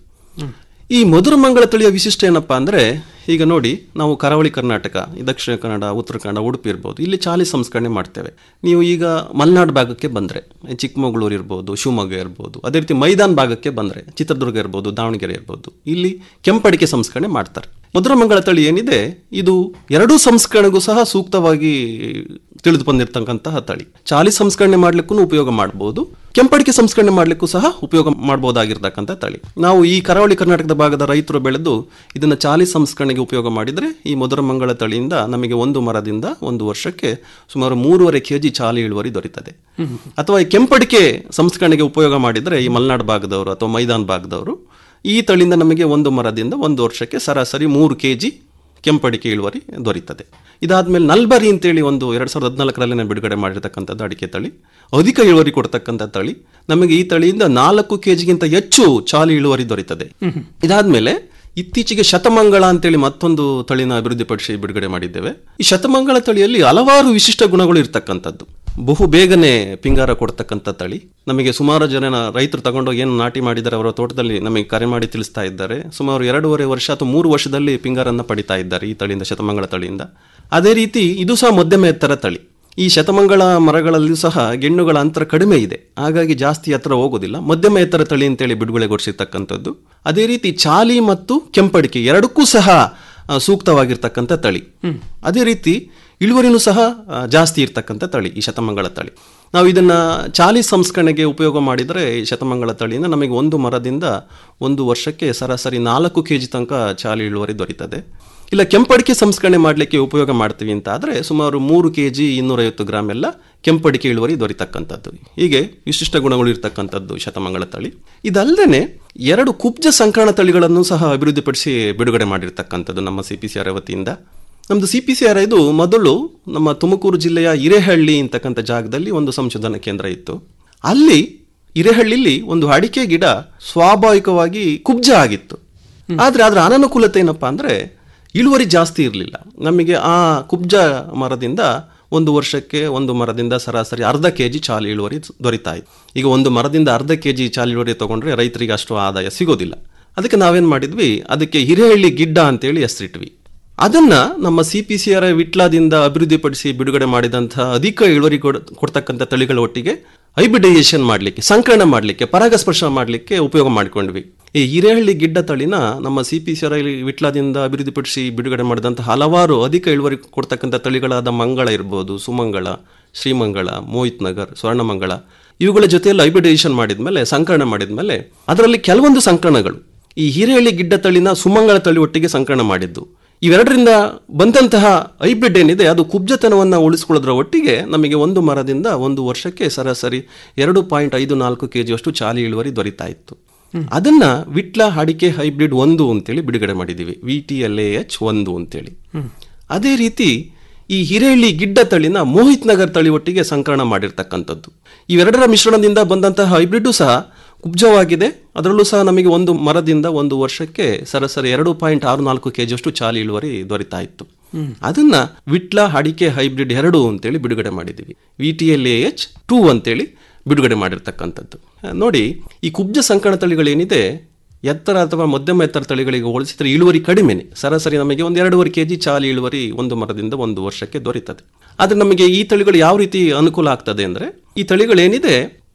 ಈ ಮಧುರಮಂಗಳ ತಳಿಯ ವಿಶಿಷ್ಟ ಏನಪ್ಪಾ ಅಂದ್ರೆ ಈಗ ನೋಡಿ ನಾವು ಕರಾವಳಿ ಕರ್ನಾಟಕ ಈ ದಕ್ಷಿಣ ಕನ್ನಡ ಉತ್ತರ ಕನ್ನಡ ಉಡುಪಿ ಇರ್ಬೋದು ಇಲ್ಲಿ ಚಾಲಿ ಸಂಸ್ಕರಣೆ ಮಾಡ್ತೇವೆ ನೀವು ಈಗ ಮಲೆನಾಡು ಭಾಗಕ್ಕೆ ಬಂದರೆ ಚಿಕ್ಕಮಗಳೂರು ಇರ್ಬೋದು ಶಿವಮೊಗ್ಗ ಇರ್ಬೋದು ಅದೇ ರೀತಿ ಮೈದಾನ್ ಭಾಗಕ್ಕೆ ಬಂದರೆ ಚಿತ್ರದುರ್ಗ ಇರ್ಬೋದು ದಾವಣಗೆರೆ ಇರ್ಬೋದು ಇಲ್ಲಿ ಕೆಂಪಡಿಕೆ ಸಂಸ್ಕರಣೆ ಮಾಡ್ತಾರೆ ಮಧುರಮಂಗಳ ತಳಿ ಏನಿದೆ ಇದು ಎರಡೂ ಸಂಸ್ಕರಣೆಗೂ ಸಹ ಸೂಕ್ತವಾಗಿ ತಿಳಿದು ಬಂದಿರತಕ್ಕಂತಹ ತಳಿ ಚಾಲಿ ಸಂಸ್ಕರಣೆ ಮಾಡ್ಲಿಕ್ಕೂ ಉಪಯೋಗ ಮಾಡಬಹುದು ಕೆಂಪಡಿಕೆ ಸಂಸ್ಕರಣೆ ಮಾಡ್ಲಿಕ್ಕೂ ಸಹ ಉಪಯೋಗ ಮಾಡಬಹುದಾಗಿರ್ತಕ್ಕಂಥ ತಳಿ ನಾವು ಈ ಕರಾವಳಿ ಕರ್ನಾಟಕದ ಭಾಗದ ರೈತರು ಬೆಳೆದು ಇದನ್ನ ಚಾಲಿ ಸಂಸ್ಕರಣೆಗೆ ಉಪಯೋಗ ಮಾಡಿದ್ರೆ ಈ ಮಧುರಮಂಗಳ ತಳಿಯಿಂದ ನಮಗೆ ಒಂದು ಮರದಿಂದ ಒಂದು ವರ್ಷಕ್ಕೆ ಸುಮಾರು ಮೂರುವರೆ ಕೆಜಿ ಚಾಲಿ ಇಳುವರಿ ದೊರೀತದೆ ಅಥವಾ ಈ ಕೆಂಪಡಿಕೆ ಸಂಸ್ಕರಣೆಗೆ ಉಪಯೋಗ ಮಾಡಿದ್ರೆ ಈ ಮಲೆನಾಡು ಭಾಗದವರು ಅಥವಾ ಮೈದಾನ್ ಭಾಗದವರು ಈ ತಳಿಯಿಂದ ನಮಗೆ ಒಂದು ಮರದಿಂದ ಒಂದು ವರ್ಷಕ್ಕೆ ಸರಾಸರಿ ಮೂರು ಕೆ ಜಿ ಕೆಂಪಡಿಕೆ ಇಳುವರಿ ದೊರೀತದೆ ಇದಾದ್ಮೇಲೆ ನಲ್ಬರಿ ಅಂತೇಳಿ ಒಂದು ಎರಡು ಸಾವಿರದ ಹದಿನಾಲ್ಕರಲ್ಲಿ ಬಿಡುಗಡೆ ಮಾಡಿರ್ತಕ್ಕಂಥದ್ದು ಅಡಿಕೆ ತಳಿ ಅಧಿಕ ಇಳುವರಿ ಕೊಡ್ತಕ್ಕಂಥ ತಳಿ ನಮಗೆ ಈ ತಳಿಯಿಂದ ನಾಲ್ಕು ಕೆ ಜಿಗಿಂತ ಹೆಚ್ಚು ಚಾಲಿ ಇಳುವರಿ ದೊರೀತದೆ ಇದಾದ್ಮೇಲೆ ಇತ್ತೀಚೆಗೆ ಶತಮಂಗಳ ಅಂತೇಳಿ ಮತ್ತೊಂದು ತಳಿನ ಅಭಿವೃದ್ಧಿಪಡಿಸಿ ಬಿಡುಗಡೆ ಮಾಡಿದ್ದೇವೆ ಈ ಶತಮಂಗಳ ತಳಿಯಲ್ಲಿ ಹಲವಾರು ವಿಶಿಷ್ಟ ಗುಣಗಳು ಇರ್ತಕ್ಕಂಥದ್ದು ಬಹು ಬೇಗನೆ ಪಿಂಗಾರ ಕೊಡ್ತಕ್ಕಂಥ ತಳಿ ನಮಗೆ ಸುಮಾರು ಜನ ರೈತರು ತಗೊಂಡೋಗಿ ಏನು ನಾಟಿ ಮಾಡಿದ್ದಾರೆ ಅವರ ತೋಟದಲ್ಲಿ ನಮಗೆ ಕರೆ ಮಾಡಿ ತಿಳಿಸ್ತಾ ಇದ್ದಾರೆ ಸುಮಾರು ಎರಡೂವರೆ ವರ್ಷ ಅಥವಾ ಮೂರು ವರ್ಷದಲ್ಲಿ ಪಿಂಗಾರನ್ನ ಪಡಿತಾ ಇದ್ದಾರೆ ಈ ತಳಿಯಿಂದ ಶತಮಂಗಳ ತಳಿಯಿಂದ ಅದೇ ರೀತಿ ಇದು ಸಹ ಮಧ್ಯಮ ಎತ್ತರ ತಳಿ ಈ ಶತಮಂಗಳ ಮರಗಳಲ್ಲಿಯೂ ಸಹ ಗೆಣ್ಣುಗಳ ಅಂತರ ಕಡಿಮೆ ಇದೆ ಹಾಗಾಗಿ ಜಾಸ್ತಿ ಎತ್ತರ ಹೋಗೋದಿಲ್ಲ ಮಧ್ಯಮ ಎತ್ತರ ತಳಿ ಅಂತೇಳಿ ಬಿಡುಗಡೆಗೊಳಿಸಿರ್ತಕ್ಕಂಥದ್ದು ಅದೇ ರೀತಿ ಚಾಲಿ ಮತ್ತು ಕೆಂಪಡಿಕೆ ಎರಡಕ್ಕೂ ಸಹ ಆ, ಸೂಕ್ತವಾಗಿರ್ತಕ್ಕಂಥ ತಳಿ ಅದೇ ರೀತಿ ಇಳುವರಿನೂ ಸಹ ಆ, ಜಾಸ್ತಿ ಇರ್ತಕ್ಕಂಥ ತಳಿ ಈ ಶತಮಂಗಳ ತಳಿ ನಾವು ಇದನ್ನ ಚಾಲಿ ಸಂಸ್ಕರಣೆಗೆ ಉಪಯೋಗ ಮಾಡಿದರೆ ಈ ಶತಮಂಗಳ ತಳಿಯಿಂದ ನಮಗೆ ಒಂದು ಮರದಿಂದ ಒಂದು ವರ್ಷಕ್ಕೆ ಸರಾಸರಿ ನಾಲ್ಕು ಕೆ ಜಿ ತನಕ ಚಾಲಿ ಇಳುವರಿ ದೊರೀತದೆ ಇಲ್ಲ ಕೆಂಪಡಿಕೆ ಸಂಸ್ಕರಣೆ ಮಾಡಲಿಕ್ಕೆ ಉಪಯೋಗ ಮಾಡ್ತೀವಿ ಅಂತ ಆದರೆ ಸುಮಾರು ಮೂರು ಕೆ ಜಿ ಇನ್ನೂರೈವತ್ತು ಗ್ರಾಮ್ ಎಲ್ಲ ಕೆಂಪಡಿಕೆ ಇಳುವರಿ ದೊರೀತಕ್ಕಂಥದ್ದು ಹೀಗೆ ವಿಶಿಷ್ಟ ಗುಣಗಳು ಇರ್ತಕ್ಕಂಥದ್ದು ಶತಮಂಗಳ ತಳಿ ಇದಲ್ಲದೆ ಎರಡು ಕುಬ್ಜ ಸಂಕರಣ ತಳಿಗಳನ್ನು ಸಹ ಅಭಿವೃದ್ಧಿಪಡಿಸಿ ಬಿಡುಗಡೆ ಮಾಡಿರ್ತಕ್ಕಂಥದ್ದು ನಮ್ಮ ಸಿ ಪಿ ಸಿ ಆರ್ ವತಿಯಿಂದ ನಮ್ಮದು ಸಿ ಪಿ ಸಿ ಆರ್ ಇದು ಮೊದಲು ನಮ್ಮ ತುಮಕೂರು ಜಿಲ್ಲೆಯ ಹಿರೇಹಳ್ಳಿ ಅಂತಕ್ಕಂಥ ಜಾಗದಲ್ಲಿ ಒಂದು ಸಂಶೋಧನಾ ಕೇಂದ್ರ ಇತ್ತು ಅಲ್ಲಿ ಹಿರೇಹಳ್ಳಿಲಿ ಒಂದು ಅಡಿಕೆ ಗಿಡ ಸ್ವಾಭಾವಿಕವಾಗಿ ಕುಬ್ಜ ಆಗಿತ್ತು ಆದರೆ ಅದರ ಅನನುಕೂಲತೆ ಏನಪ್ಪಾ ಅಂದ್ರೆ ಇಳುವರಿ ಜಾಸ್ತಿ ಇರಲಿಲ್ಲ ನಮಗೆ ಆ ಕುಬ್ಜ ಮರದಿಂದ ಒಂದು ವರ್ಷಕ್ಕೆ ಒಂದು ಮರದಿಂದ ಸರಾಸರಿ ಅರ್ಧ ಕೆ ಜಿ ಚಾಲಿ ಇಳುವರಿ ದೊರೀತಾ ಇತ್ತು ಈಗ ಒಂದು ಮರದಿಂದ ಅರ್ಧ ಕೆ ಜಿ ಚಾಲಿ ಇಳುವರಿ ತಗೊಂಡ್ರೆ ರೈತರಿಗೆ ಅಷ್ಟು ಆದಾಯ ಸಿಗೋದಿಲ್ಲ ಅದಕ್ಕೆ ನಾವೇನು ಮಾಡಿದ್ವಿ ಅದಕ್ಕೆ ಹಿರೇಹಳ್ಳಿ ಗಿಡ್ಡ ಅಂತೇಳಿ ಹೆಸರಿಟ್ವಿ ಅದನ್ನ ನಮ್ಮ ಸಿ ಪಿ ಸಿ ಆರ್ ವಿಟ್ಲಾದಿಂದ ಅಭಿವೃದ್ಧಿಪಡಿಸಿ ಬಿಡುಗಡೆ ಮಾಡಿದಂತಹ ಅಧಿಕ ಇಳುವರಿ ಕೊಡ್- ಕೊಡ್ತಕ್ಕಂಥ ತಳಿಗಳ ಒಟ್ಟಿಗೆ ಹೈಬ್ರಿಡೈಸೇಷನ್ ಮಾಡಲಿಕ್ಕೆ ಸಂಕಲನ ಮಾಡಲಿಕ್ಕೆ ಪರಾಗಸ್ಪರ್ಶ ಮಾಡಲಿಕ್ಕೆ ಉಪಯೋಗ ಮಾಡಿಕೊಂಡ್ವಿ ಈ ಹಿರೇಹಳ್ಳಿ ಗಿಡ್ಡ ತಳಿನ ನಮ್ಮ ಸಿ ಪಿ ಸಿ ಆರ್ ವಿಟ್ಲಾದಿಂದ ಅಭಿವೃದ್ಧಿಪಡಿಸಿ ಬಿಡುಗಡೆ ಮಾಡಿದಂತಹ ಹಲವಾರು ಅಧಿಕ ಇಳುವರಿ ಕೊಡ್ತಕ್ಕಂಥ ತಳಿಗಳಾದ ಮಂಗಳ ಇರ್ಬೋದು ಸುಮಂಗಳ ಶ್ರೀಮಂಗಳ ಮೋಹಿತ್ ನಗರ್ ಸ್ವರ್ಣಮಂಗಳ ಇವುಗಳ ಜೊತೆಯಲ್ಲಿ ಹೈಬ್ರಿಡೈಸೇಷನ್ ಮಾಡಿದ್ಮೇಲೆ ಸಂಕಲನ ಮಾಡಿದ್ಮೇಲೆ ಅದರಲ್ಲಿ ಕೆಲವೊಂದು ಸಂಕಲನಗಳು ಈ ಹಿರೇಹಳ್ಳಿ ಗಿಡ್ಡ ತಳಿನ ಸುಮಂಗಳ ತಳಿ ಒಟ್ಟಿಗೆ ಸಂಕಲನ ಮಾಡಿದ್ದು ಇವೆರಡರಿಂದ ಬಂದಂತಹ ಹೈಬ್ರಿಡ್ ಏನಿದೆ ಅದು ಕುಬ್ಜತನವನ್ನು ಉಳಿಸ್ಕೊಳ್ಳೋದ್ರ ಒಟ್ಟಿಗೆ ನಮಗೆ ಒಂದು ಮರದಿಂದ ಒಂದು ವರ್ಷಕ್ಕೆ ಸರಾಸರಿ ಎರಡು ಪಾಯಿಂಟ್ ಐದು ನಾಲ್ಕು ಕೆ ಜಿಯಷ್ಟು ಚಾಲಿ ಇಳುವರಿ ದೊರೀತಾ ಇತ್ತು ಅದನ್ನ ವಿಟ್ಲ ಅಡಿಕೆ ಹೈಬ್ರಿಡ್ ಒಂದು ಅಂತೇಳಿ ಬಿಡುಗಡೆ ಮಾಡಿದ್ದೀವಿ V T L A H ಒಂದು ಅಂತೇಳಿ ಅದೇ ರೀತಿ ಈ ಹಿರೇಹಳ್ಳಿ ಗಿಡ್ಡ ತಳಿನ ಮೋಹಿತ್ ನಗರ್ ತಳಿ ಒಟ್ಟಿಗೆ ಸಂಕಲನ ಮಾಡಿರ್ತಕ್ಕಂಥದ್ದು ಇವೆರಡರ ಮಿಶ್ರಣದಿಂದ ಬಂದಂತಹ ಹೈಬ್ರಿಡ್ ಸಹ ಕುಬ್ಜವಾಗಿದೆ ಅದರಲ್ಲೂ ಸಹ ನಮಗೆ ಒಂದು ಮರದಿಂದ ಒಂದು ವರ್ಷಕ್ಕೆ ಸರಾಸರಿ ಎರಡು ಪಾಯಿಂಟ್ ಆರು ನಾಲ್ಕು ಕೆ ಜಿಯಷ್ಟು ಚಾಲಿ ಇಳುವರಿ ದೊರೀತಾ ಇತ್ತು ಅದನ್ನ ವಿಟ್ಲ ಅಡಿಕೆ ಹೈಬ್ರಿಡ್ ಎರಡು ಅಂತೇಳಿ ಬಿಡುಗಡೆ ಮಾಡಿದ್ದೀವಿ V T L A H two ಅಂತೇಳಿ ಬಿಡುಗಡೆ ಮಾಡಿರ್ತಕ್ಕಂಥದ್ದು ಆ, ನೋಡಿ ಈ ಕುಬ್ಜ ಸಂಕರಣ ತಳಿಗಳೇನಿದೆ ಎತ್ತರ ಅಥವಾ ಮಧ್ಯಮ ಎತ್ತರ ತಳಿಗಳಿಗೆ ಹೋಲಿಸಿದ್ರೆ ಇಳುವರಿ ಕಡಿಮೆನೆ ಸರಾಸರಿ ನಮಗೆ ಒಂದು ಎರಡೂವರೆ ಕೆ ಜಿ ಚಾಲಿ ಇಳುವರಿ ಒಂದು ಮರದಿಂದ ಒಂದು ವರ್ಷಕ್ಕೆ ದೊರೀತದೆ ಆದರೆ ನಮಗೆ ಈ ತಳಿಗಳು ಯಾವ ರೀತಿ ಅನುಕೂಲ ಆಗ್ತದೆ ಅಂದರೆ ಈ ತಳಿಗಳೇನಿದೆ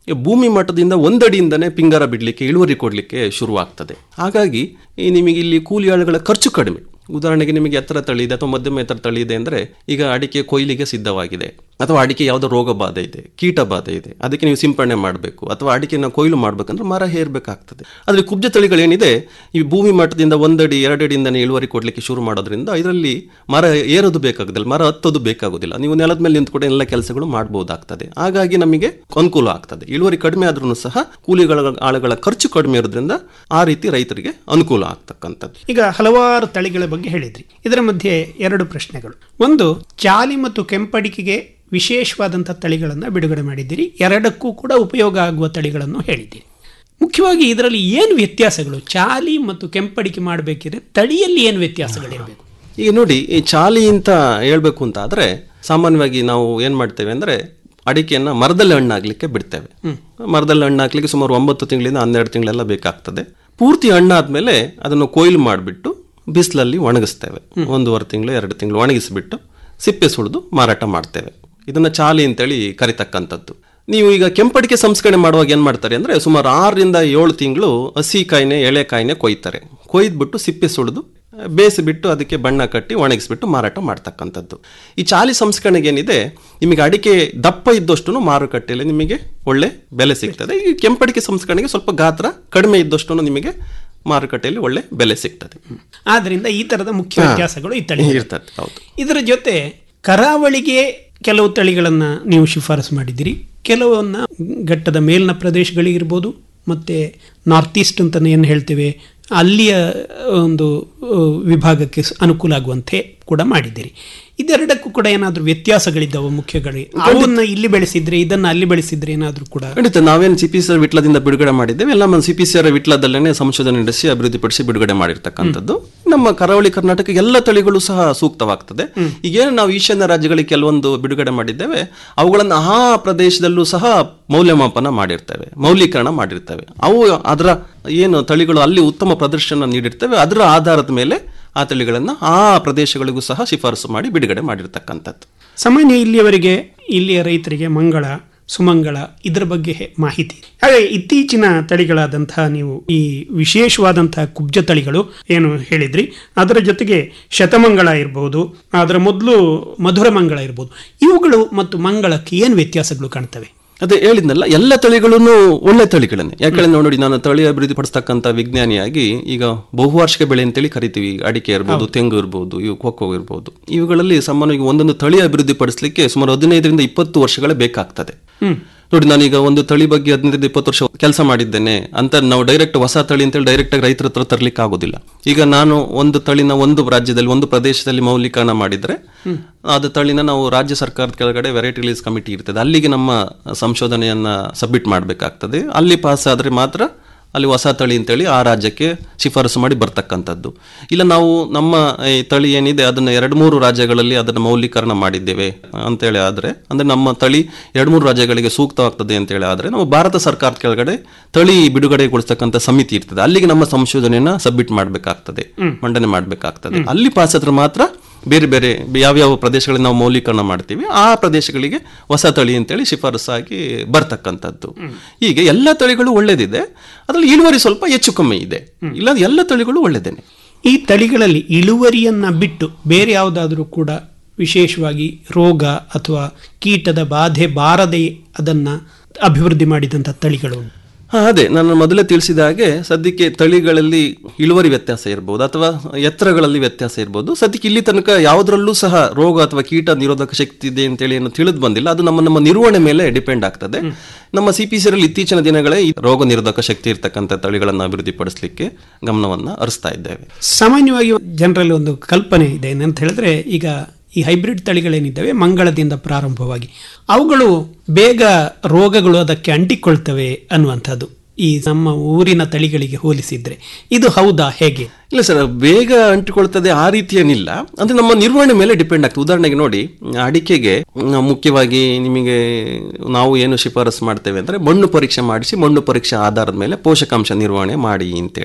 ಈ ಭೂಮಿ ಮಟ್ಟದಿಂದ ಒಂದಡಿಯಿಂದನೇ ಪಿಂಗಾರ ಬಿಡಲಿಕ್ಕೆ ಇಳುವರಿ ಕೊಡಲಿಕ್ಕೆ ಶುರುವಾಗ್ತದೆ ಹಾಗಾಗಿ ಈ ನಿಮಗೆ ಇಲ್ಲಿ ಕೂಲಿ ಆಳುಗಳ ಖರ್ಚು ಕಡಿಮೆ ಉದಾಹರಣೆಗೆ ನಿಮಗೆ ಎತ್ತರ ತಳಿ ಇದೆ ಅಥವಾ ಮಧ್ಯಮ ಎತ್ತರ ತಳಿ ಇದೆ ಅಂದರೆ ಈಗ ಅಡಿಕೆ ಕೊಯ್ಲಿಗೆ ಸಿದ್ಧವಾಗಿದೆ ಅಥವಾ ಅಡಿಕೆ ಯಾವುದೋ ರೋಗ ಬಾಧೆ ಇದೆ ಕೀಟ ಬಾಧೆ ಇದೆ ಅದಕ್ಕೆ ನೀವು ಸಿಂಪಡಣೆ ಮಾಡಬೇಕು ಅಥವಾ ಅಡಿಕೆನ ಕೊಯ್ಲು ಮಾಡಬೇಕಂದ್ರೆ ಮರ ಹೇರಬೇಕಾಗ್ತದೆ ಆದರೆ ಕುಬ್ಜ ತಳಿಗಳೇನಿದೆ ಈ ಭೂಮಿ ಮಟ್ಟದಿಂದ ಒಂದಡಿ ಎರಡಡಿಯಿಂದನೇ ಇಳುವರಿ ಕೊಡಲಿಕ್ಕೆ ಶುರು ಮಾಡೋದ್ರಿಂದ ಇದರಲ್ಲಿ ಮರ ಏರೋದು ಬೇಕಾಗೋದಿಲ್ಲ ಮರ ಹತ್ತೋದು ಬೇಕಾಗೋದಿಲ್ಲ ನೀವು ನೆಲದ ಮೇಲೆ ನಿಂತ್ಕೊಂಡು ಎಲ್ಲ ಕೆಲಸಗಳು ಮಾಡಬಹುದಾಗ್ತದೆ ಹಾಗಾಗಿ ನಮಗೆ ಅನುಕೂಲ ಆಗ್ತದೆ ಇಳುವರಿ ಕಡಿಮೆ ಆದ್ರೂ ಸಹ ಕೂಲಿಗಳ ಆಳುಗಳ ಖರ್ಚು ಕಡಿಮೆ ಇರೋದ್ರಿಂದ ಆ ರೀತಿ ರೈತರಿಗೆ ಅನುಕೂಲ ಆಗ್ತಕ್ಕಂಥದ್ದು ಈಗ ಹಲವಾರು ತಳಿಗಳ ಬಗ್ಗೆ ಹೇಳಿದ್ರಿ ಇದರ ಮಧ್ಯೆ ಎರಡು ಪ್ರಶ್ನೆಗಳು ಒಂದು ಚಾಲಿ ಮತ್ತು ಕೆಂಪಡಿಕೆಗೆ ವಿಶೇಷವಾದಂಥ ತಳಿಗಳನ್ನು ಬಿಡುಗಡೆ ಮಾಡಿದ್ದೀರಿ ಎರಡಕ್ಕೂ ಕೂಡ ಉಪಯೋಗ ಆಗುವ ತಳಿಗಳನ್ನು ಹೇಳಿದ್ದೀರಿ ಮುಖ್ಯವಾಗಿ ಇದರಲ್ಲಿ ಏನು ವ್ಯತ್ಯಾಸಗಳು ಚಾಲಿ ಮತ್ತು ಕೆಂಪಡಿಕೆ ಮಾಡಬೇಕಿದ್ರೆ ತಳಿಯಲ್ಲಿ ಏನು ವ್ಯತ್ಯಾಸಗಳಿರಬೇಕು ಈಗ ನೋಡಿ ಈ ಚಾಲಿ ಅಂತ ಹೇಳ್ಬೇಕು ಅಂತ ಆದ್ರೆ ಸಾಮಾನ್ಯವಾಗಿ ನಾವು ಏನ್ ಮಾಡ್ತೇವೆ ಅಂದ್ರೆ ಅಡಿಕೆಯನ್ನ ಮರದಲ್ಲಿ ಹಣ್ಣಾಗ್ಲಿಕ್ಕೆ ಬಿಡ್ತೇವೆ ಮರದಲ್ಲಿ ಹಣ್ಣಾಗ್ಲಿಕ್ಕೆ ಸುಮಾರು ಒಂಬತ್ತು ತಿಂಗಳಿಂದ ಹನ್ನೆರಡು ತಿಂಗಳೆಲ್ಲ ಬೇಕಾಗ್ತದೆ ಪೂರ್ತಿ ಹಣ್ಣಾದ್ಮೇಲೆ ಅದನ್ನು ಕೊಯ್ಲು ಮಾಡಿಬಿಟ್ಟು ಬಿಸಿಲಲ್ಲಿ ಒಣಗಿಸ್ತೇವೆ ಒಂದೂವರೆ ತಿಂಗಳು ಎರಡು ತಿಂಗಳು ಒಣಗಿಸ್ಬಿಟ್ಟು ಸಿಪ್ಪೆ ಸುಳಿದು ಮಾರಾಟ ಮಾಡ್ತೇವೆ ಇದನ್ನ ಚಾಲಿ ಅಂತೇಳಿ ಕರಿತಕ್ಕಂಥದ್ದು ನೀವು ಈಗ ಕೆಂಪಡಿಕೆ ಸಂಸ್ಕರಣೆ ಮಾಡುವಾಗ ಏನ್ ಮಾಡ್ತಾರೆ ಅಂದ್ರೆ ಸುಮಾರು ಆರರಿಂದ ಏಳು ತಿಂಗಳು ಹಸಿ ಕಾಯಿನೆ ಎಳೆ ಕಾಯಿನೆ ಕೊಯ್ತಾರೆ ಕೊಯ್ದ್ಬಿಟ್ಟು ಸಿಪ್ಪೆ ಸುಳಿದು ಬೇಯಿಸಿಬಿಟ್ಟು ಅದಕ್ಕೆ ಬಣ್ಣ ಕಟ್ಟಿ ಒಣಗಿಸ್ಬಿಟ್ಟು ಮಾರಾಟ ಮಾಡ್ತಕ್ಕಂಥದ್ದು ಈ ಚಾಲಿ ಸಂಸ್ಕರಣೆಗೆ ಏನಿದೆ ನಿಮಗೆ ಅಡಿಕೆ ದಪ್ಪ ಇದ್ದಷ್ಟು ಮಾರುಕಟ್ಟೆಯಲ್ಲಿ ನಿಮಗೆ ಒಳ್ಳೆ ಬೆಲೆ ಸಿಗ್ತದೆ ಈ ಕೆಂಪಡಿಕೆ ಸಂಸ್ಕರಣೆಗೆ ಸ್ವಲ್ಪ ಗಾತ್ರ ಕಡಿಮೆ ಇದ್ದಷ್ಟು ನಿಮಗೆ ಮಾರುಕಟ್ಟೆಯಲ್ಲಿ ಒಳ್ಳೆ ಬೆಲೆ ಸಿಗ್ತದೆ ಆದ್ರಿಂದ ಈ ತರದ ಮುಖ್ಯ ಹಾ. ವ್ಯತ್ಯಾಸಗಳು ಈ ತಳಿ ಇರ್ತದೆ ಹೌದು ಇದರ ಜೊತೆ ಕರಾವಳಿಗೆ ಕೆಲವು ತಳಿಗಳನ್ನು ನೀವು ಶಿಫಾರಸು ಮಾಡಿದ್ದೀರಿ ಕೆಲವನ್ನ ಘಟ್ಟದ ಮೇಲಿನ ಪ್ರದೇಶಗಳಿಗಿರ್ಬೋದು ಮತ್ತು ನಾರ್ತ್ ಈಸ್ಟ್ ಅಂತ ಏನು ಹೇಳ್ತೇವೆ ಅಲ್ಲಿಯ ಒಂದು ಆ, ವಿಭಾಗಕ್ಕೆ ಸ- ಅನುಕೂಲ ಆಗುವಂತೆ ಕೂಡ ಮಾಡಿದ್ದೀರಿ ಇದೆರಡಕ್ಕೂ ಕೂಡ ಏನಾದರೂ ವ್ಯತ್ಯಾಸಗಳಿದ್ದಾವೆ ಮುಖ್ಯಗಳು ಅವನ್ನ ಇಲ್ಲಿ ಬೆಳೆಸಿದ್ರೆ ಇದನ್ನ ಅಲ್ಲಿ ಬೆಳೆಸಿದ್ರೆ ಏನಾದರೂ ಕೂಡ ಖಂಡಿತ ನಾವೇನು ಸಿ ಪಿ ಸಿ ಆರ್ ವಿಟ್ಲದಿಂದ ಬಿಡುಗಡೆ ಮಾಡಿದ್ದೇವೆ ಎಲ್ಲ ನಮ್ಮ ಸಿ ಪಿ ಸಿ ಆರ್ ವಿಟ್ಲದಲ್ಲೇ ಸಂಶೋಧನೆ ನಡೆಸಿ ಅಭಿವೃದ್ಧಿಪಡಿಸಿ ಬಿಡುಗಡೆ ಮಾಡಿರ್ತಕ್ಕಂಥದ್ದು ನಮ್ಮ ಕರಾವಳಿ ಕರ್ನಾಟಕ ಎಲ್ಲ ತಳಿಗಳು ಸಹ ಸೂಕ್ತವಾಗ್ತದೆ ಈಗೇನು ನಾವು ಈಶಾನ್ಯ ರಾಜ್ಯಗಳಿಗೆ ಕೆಲವೊಂದು ಬಿಡುಗಡೆ ಮಾಡಿದ್ದೇವೆ ಅವುಗಳನ್ನು ಆ ಪ್ರದೇಶದಲ್ಲೂ ಸಹ ಮೌಲ್ಯಮಾಪನ ಮಾಡಿರ್ತೇವೆ ಮೌಲ್ಯೀಕರಣ ಮಾಡಿರ್ತೇವೆ ಅವು ಅದರ ಏನು ತಳಿಗಳು ಅಲ್ಲಿ ಉತ್ತಮ ಪ್ರದರ್ಶನ ನೀಡಿರ್ತೇವೆ ಅದರ ಆಧಾರದ ಮೇಲೆ ಆ ತಳಿಗಳನ್ನು ಆ ಪ್ರದೇಶಗಳಿಗೂ ಸಹ ಶಿಫಾರಸು ಮಾಡಿ ಬಿಡುಗಡೆ ಮಾಡಿರ್ತಕ್ಕಂಥದ್ದು ಸಾಮಾನ್ಯ ಇಲ್ಲಿಯವರೆಗೆ ಇಲ್ಲಿಯ ರೈತರಿಗೆ ಮಂಗಳ ಸುಮಂಗಳ ಇದರ ಬಗ್ಗೆ ಹೆ- ಮಾಹಿತಿ ಹಾಗೆ ಇತ್ತೀಚಿನ ತಳಿಗಳಾದಂತಹ ನೀವು ಈ ವಿಶೇಷವಾದಂತಹ ಕುಬ್ಜ ತಳಿಗಳು ಏನು ಹೇಳಿದ್ರಿ ಅದರ ಜೊತೆಗೆ ಶತಮಂಗಳ ಇರ್ಬೋದು ಅದರ ಮೊದಲು ಮಧುರ ಮಂಗಳ ಇರ್ಬೋದು ಇವುಗಳು ಮತ್ತು ಮಂಗಳಕ್ಕೆ ಏನು ವ್ಯತ್ಯಾಸಗಳು ಕಾಣ್ತವೆ ಅದೇ ಹೇಳಿದ್ನಲ್ಲ ಎಲ್ಲ ತಳಿಗಳೂ ಒಳ್ಳೆ ತಳಿಗಳನ್ನೇ ಯಾಕಂದ್ರೆ ನೋಡಿ ನಾನು ತಳಿ ಅಭಿವೃದ್ಧಿ ಪಡಿಸ್ತಕ್ಕಂಥ ವಿಜ್ಞಾನಿಯಾಗಿ ಈಗ ಬಹುವಾರ್ಷಿಕ ಬೆಳೆ ಅಂತೇಳಿ ಕರಿತೀವಿ ಅಡಿಕೆ ಇರ್ಬೋದು ತೆಂಗು ಇರ್ಬೋದು ಇವು ಕೊಕ್ಕೋ ಇರ್ಬೋದು ಇವುಗಳಲ್ಲಿ ಸಾಮಾನ್ಯವಾಗಿ ಒಂದೊಂದು ತಳಿ ಅಭಿವೃದ್ಧಿ ಪಡಿಸಲಿಕ್ಕೆ ಸುಮಾರು ಹದಿನೈದರಿಂದ ಇಪ್ಪತ್ತು ವರ್ಷಗಳೇ ಬೇಕಾಗ್ತದೆ ನೋಡಿ ನಾನೀಗ ಒಂದು ತಳಿ ಬಗ್ಗೆ ಹದಿನೈದರಿಂದ ಇಪ್ಪತ್ತು ವರ್ಷ ಕೆಲಸ ಮಾಡಿದ್ದೇನೆ ಅಂತ ನಾವು ಡೈರೆಕ್ಟ್ ಹೊಸ ತಳಿ ಅಂತೇಳಿ ಡೈರೆಕ್ಟ್ ಆಗಿ ರೈತರ ಹತ್ರ ತರ್ಲಿಕ್ಕೆ ಆಗೋದಿಲ್ಲ ಈಗ ನಾನು ಒಂದು ತಳಿನ ಒಂದು ರಾಜ್ಯದಲ್ಲಿ ಒಂದು ಪ್ರದೇಶದಲ್ಲಿ ಮೌಲ್ಯೀಕರಣ ಮಾಡಿದ್ರೆ ಅದು ತಳಿನ ನಾವು ರಾಜ್ಯ ಸರ್ಕಾರದ ಕೆಳಗಡೆ ವೆರೈಟಿ ರಿಲೀಸ್ ಕಮಿಟಿ ಇರ್ತದೆ ಅಲ್ಲಿಗೆ ನಮ್ಮ ಸಂಶೋಧನೆಯನ್ನ ಸಬ್ಮಿಟ್ ಮಾಡಬೇಕಾಗ್ತದೆ ಅಲ್ಲಿ ಪಾಸ್ ಆದ್ರೆ ಮಾತ್ರ ಅಲ್ಲಿ ಹೊಸ ತಳಿ ಅಂತೇಳಿ ಆ ರಾಜ್ಯಕ್ಕೆ ಶಿಫಾರಸು ಮಾಡಿ ಬರ್ತಕ್ಕಂಥದ್ದು ಇಲ್ಲ ನಾವು ನಮ್ಮ ಈ ತಳಿ ಏನಿದೆ ಅದನ್ನು ಎರಡು ಮೂರು ರಾಜ್ಯಗಳಲ್ಲಿ ಅದನ್ನು ಮೌಲ್ಯೀಕರಣ ಮಾಡಿದ್ದೇವೆ ಅಂತೇಳಿ ಆದರೆ ಅಂದರೆ ನಮ್ಮ ತಳಿ ಎರಡು ಮೂರು ರಾಜ್ಯಗಳಿಗೆ ಸೂಕ್ತವಾಗ್ತದೆ ಅಂತೇಳಿ ಆದರೆ ನಾವು ಭಾರತ ಸರ್ಕಾರದ ಕೆಳಗಡೆ ತಳಿ ಬಿಡುಗಡೆಗೊಳಿಸ್ತಕ್ಕಂಥ ಸಮಿತಿ ಇರ್ತದೆ ಅಲ್ಲಿಗೆ ನಮ್ಮ ಸಂಶೋಧನೆಯನ್ನ ಸಬ್ಮಿಟ್ ಮಾಡಬೇಕಾಗ್ತದೆ ಮಂಡನೆ ಮಾಡಬೇಕಾಗ್ತದೆ ಅಲ್ಲಿ ಪಾಸ್ ಆದ್ರೆ ಮಾತ್ರ ಬೇರೆ ಬೇರೆ ಯಾವ್ಯಾವ ಪ್ರದೇಶಗಳಲ್ಲಿ ನಾವು ಮೌಲ್ಯೀಕರಣ ಮಾಡ್ತೀವಿ ಆ ಪ್ರದೇಶಗಳಿಗೆ ಹೊಸ ತಳಿ ಅಂತೇಳಿ ಶಿಫಾರಸಾಗಿ ಬರ್ತಕ್ಕಂಥದ್ದು ಹೀಗೆ ಎಲ್ಲ ತಳಿಗಳು ಒಳ್ಳೇದಿದೆ ಅದರಲ್ಲಿ ಇಳುವರಿ ಸ್ವಲ್ಪ ಹೆಚ್ಚು ಕಮ್ಮಿ ಇದೆ ಇಲ್ಲ ಎಲ್ಲ ತಳಿಗಳು ಒಳ್ಳೇದೇನೆ ಈ ತಳಿಗಳಲ್ಲಿ ಇಳುವರಿಯನ್ನ ಬಿಟ್ಟು ಬೇರೆ ಯಾವುದಾದ್ರೂ ಕೂಡ ವಿಶೇಷವಾಗಿ ರೋಗ ಅಥವಾ ಕೀಟದ ಬಾಧೆ ಬಾರದೆ ಅದನ್ನ ಅಭಿವೃದ್ಧಿ ಮಾಡಿದಂಥ ತಳಿಗಳು ಉಂಟು. ಹಾ, ಅದೇ ನಾನು ಮೊದಲೇ ತಿಳಿಸಿದ ಹಾಗೆ ಸದ್ಯಕ್ಕೆ ತಳಿಗಳಲ್ಲಿ ಇಳುವರಿ ವ್ಯತ್ಯಾಸ ಇರ್ಬೋದು ಅಥವಾ ಎತ್ತರಗಳಲ್ಲಿ ವ್ಯತ್ಯಾಸ ಇರ್ಬೋದು ಸದ್ಯಕ್ಕೆ ಇಲ್ಲಿ ತನಕ ಯಾವುದರಲ್ಲೂ ಸಹ ರೋಗ ಅಥವಾ ಕೀಟ ನಿರೋಧಕ ಶಕ್ತಿ ಇದೆ ಅಂತೇಳಿ ಏನು ತಿಳಿದು ಬಂದಿಲ್ಲ ಅದು ನಮ್ಮ ನಮ್ಮ ನಿರ್ವಹಣೆ ಮೇಲೆ ಡಿಪೆಂಡ್ ಆಗ್ತದೆ ನಮ್ಮ ಸಿ ಪಿ ಸಿರಲ್ಲಿ ಇತ್ತೀಚಿನ ದಿನಗಳೇ ಈ ರೋಗ ನಿರೋಧಕ ಶಕ್ತಿ ಇರ್ತಕ್ಕಂಥ ತಳಿಗಳನ್ನು ಅಭಿವೃದ್ಧಿಪಡಿಸಲಿಕ್ಕೆ ಗಮನವನ್ನ ಹರಿಸ್ತಾ ಇದ್ದೇವೆ ಸಾಮಾನ್ಯವಾಗಿ ಜನರಲ್ಲಿ ಒಂದು ಕಲ್ಪನೆ ಇದೆ ಏನಂತ ಹೇಳಿದ್ರೆ ಈಗ ಈ ಹೈಬ್ರಿಡ್ ತಳಿಗಳೇನಿದ್ದಾವೆ ಮಂಗಳದಿಂದ ಪ್ರಾರಂಭವಾಗಿ ಅವುಗಳು ಬೇಗ ರೋಗಗಳು ಅದಕ್ಕೆ ಅಂಟಿಕೊಳ್ತವೆ ಅನ್ನುವಂಥದ್ದು ಈ ನಮ್ಮ ಊರಿನ ತಳಿಗಳಿಗೆ ಹೋಲಿಸಿದ್ರೆ ಇದು ಹೌದಾ ಹೇಗೆ ಇಲ್ಲ ಸರ್ ಬೇಗ ಅಂಟಿಕೊಳ್ತದೆ ಆ ರೀತಿ ಏನಿಲ್ಲ ಅಂದ್ರೆ ನಮ್ಮ ನಿರ್ವಹಣೆ ಮೇಲೆ ಡಿಪೆಂಡ್ ಆಗ್ತದೆ ಉದಾಹರಣೆಗೆ ನೋಡಿ ಅಡಿಕೆಗೆ ಮ್, ಮುಖ್ಯವಾಗಿ ನಿಮಗೆ ನಾವು ಏನು ಶಿಫಾರಸು ಮಾಡ್ತೇವೆ ಅಂದ್ರೆ ಮಣ್ಣು ಪರೀಕ್ಷೆ ಮಾಡಿಸಿ ಮಣ್ಣು ಪರೀಕ್ಷೆ ಆಧಾರದ ಮೇಲೆ ಪೋಷಕಾಂಶ ನಿರ್ವಹಣೆ ಮಾಡಿ ಅಂತೇಳಿ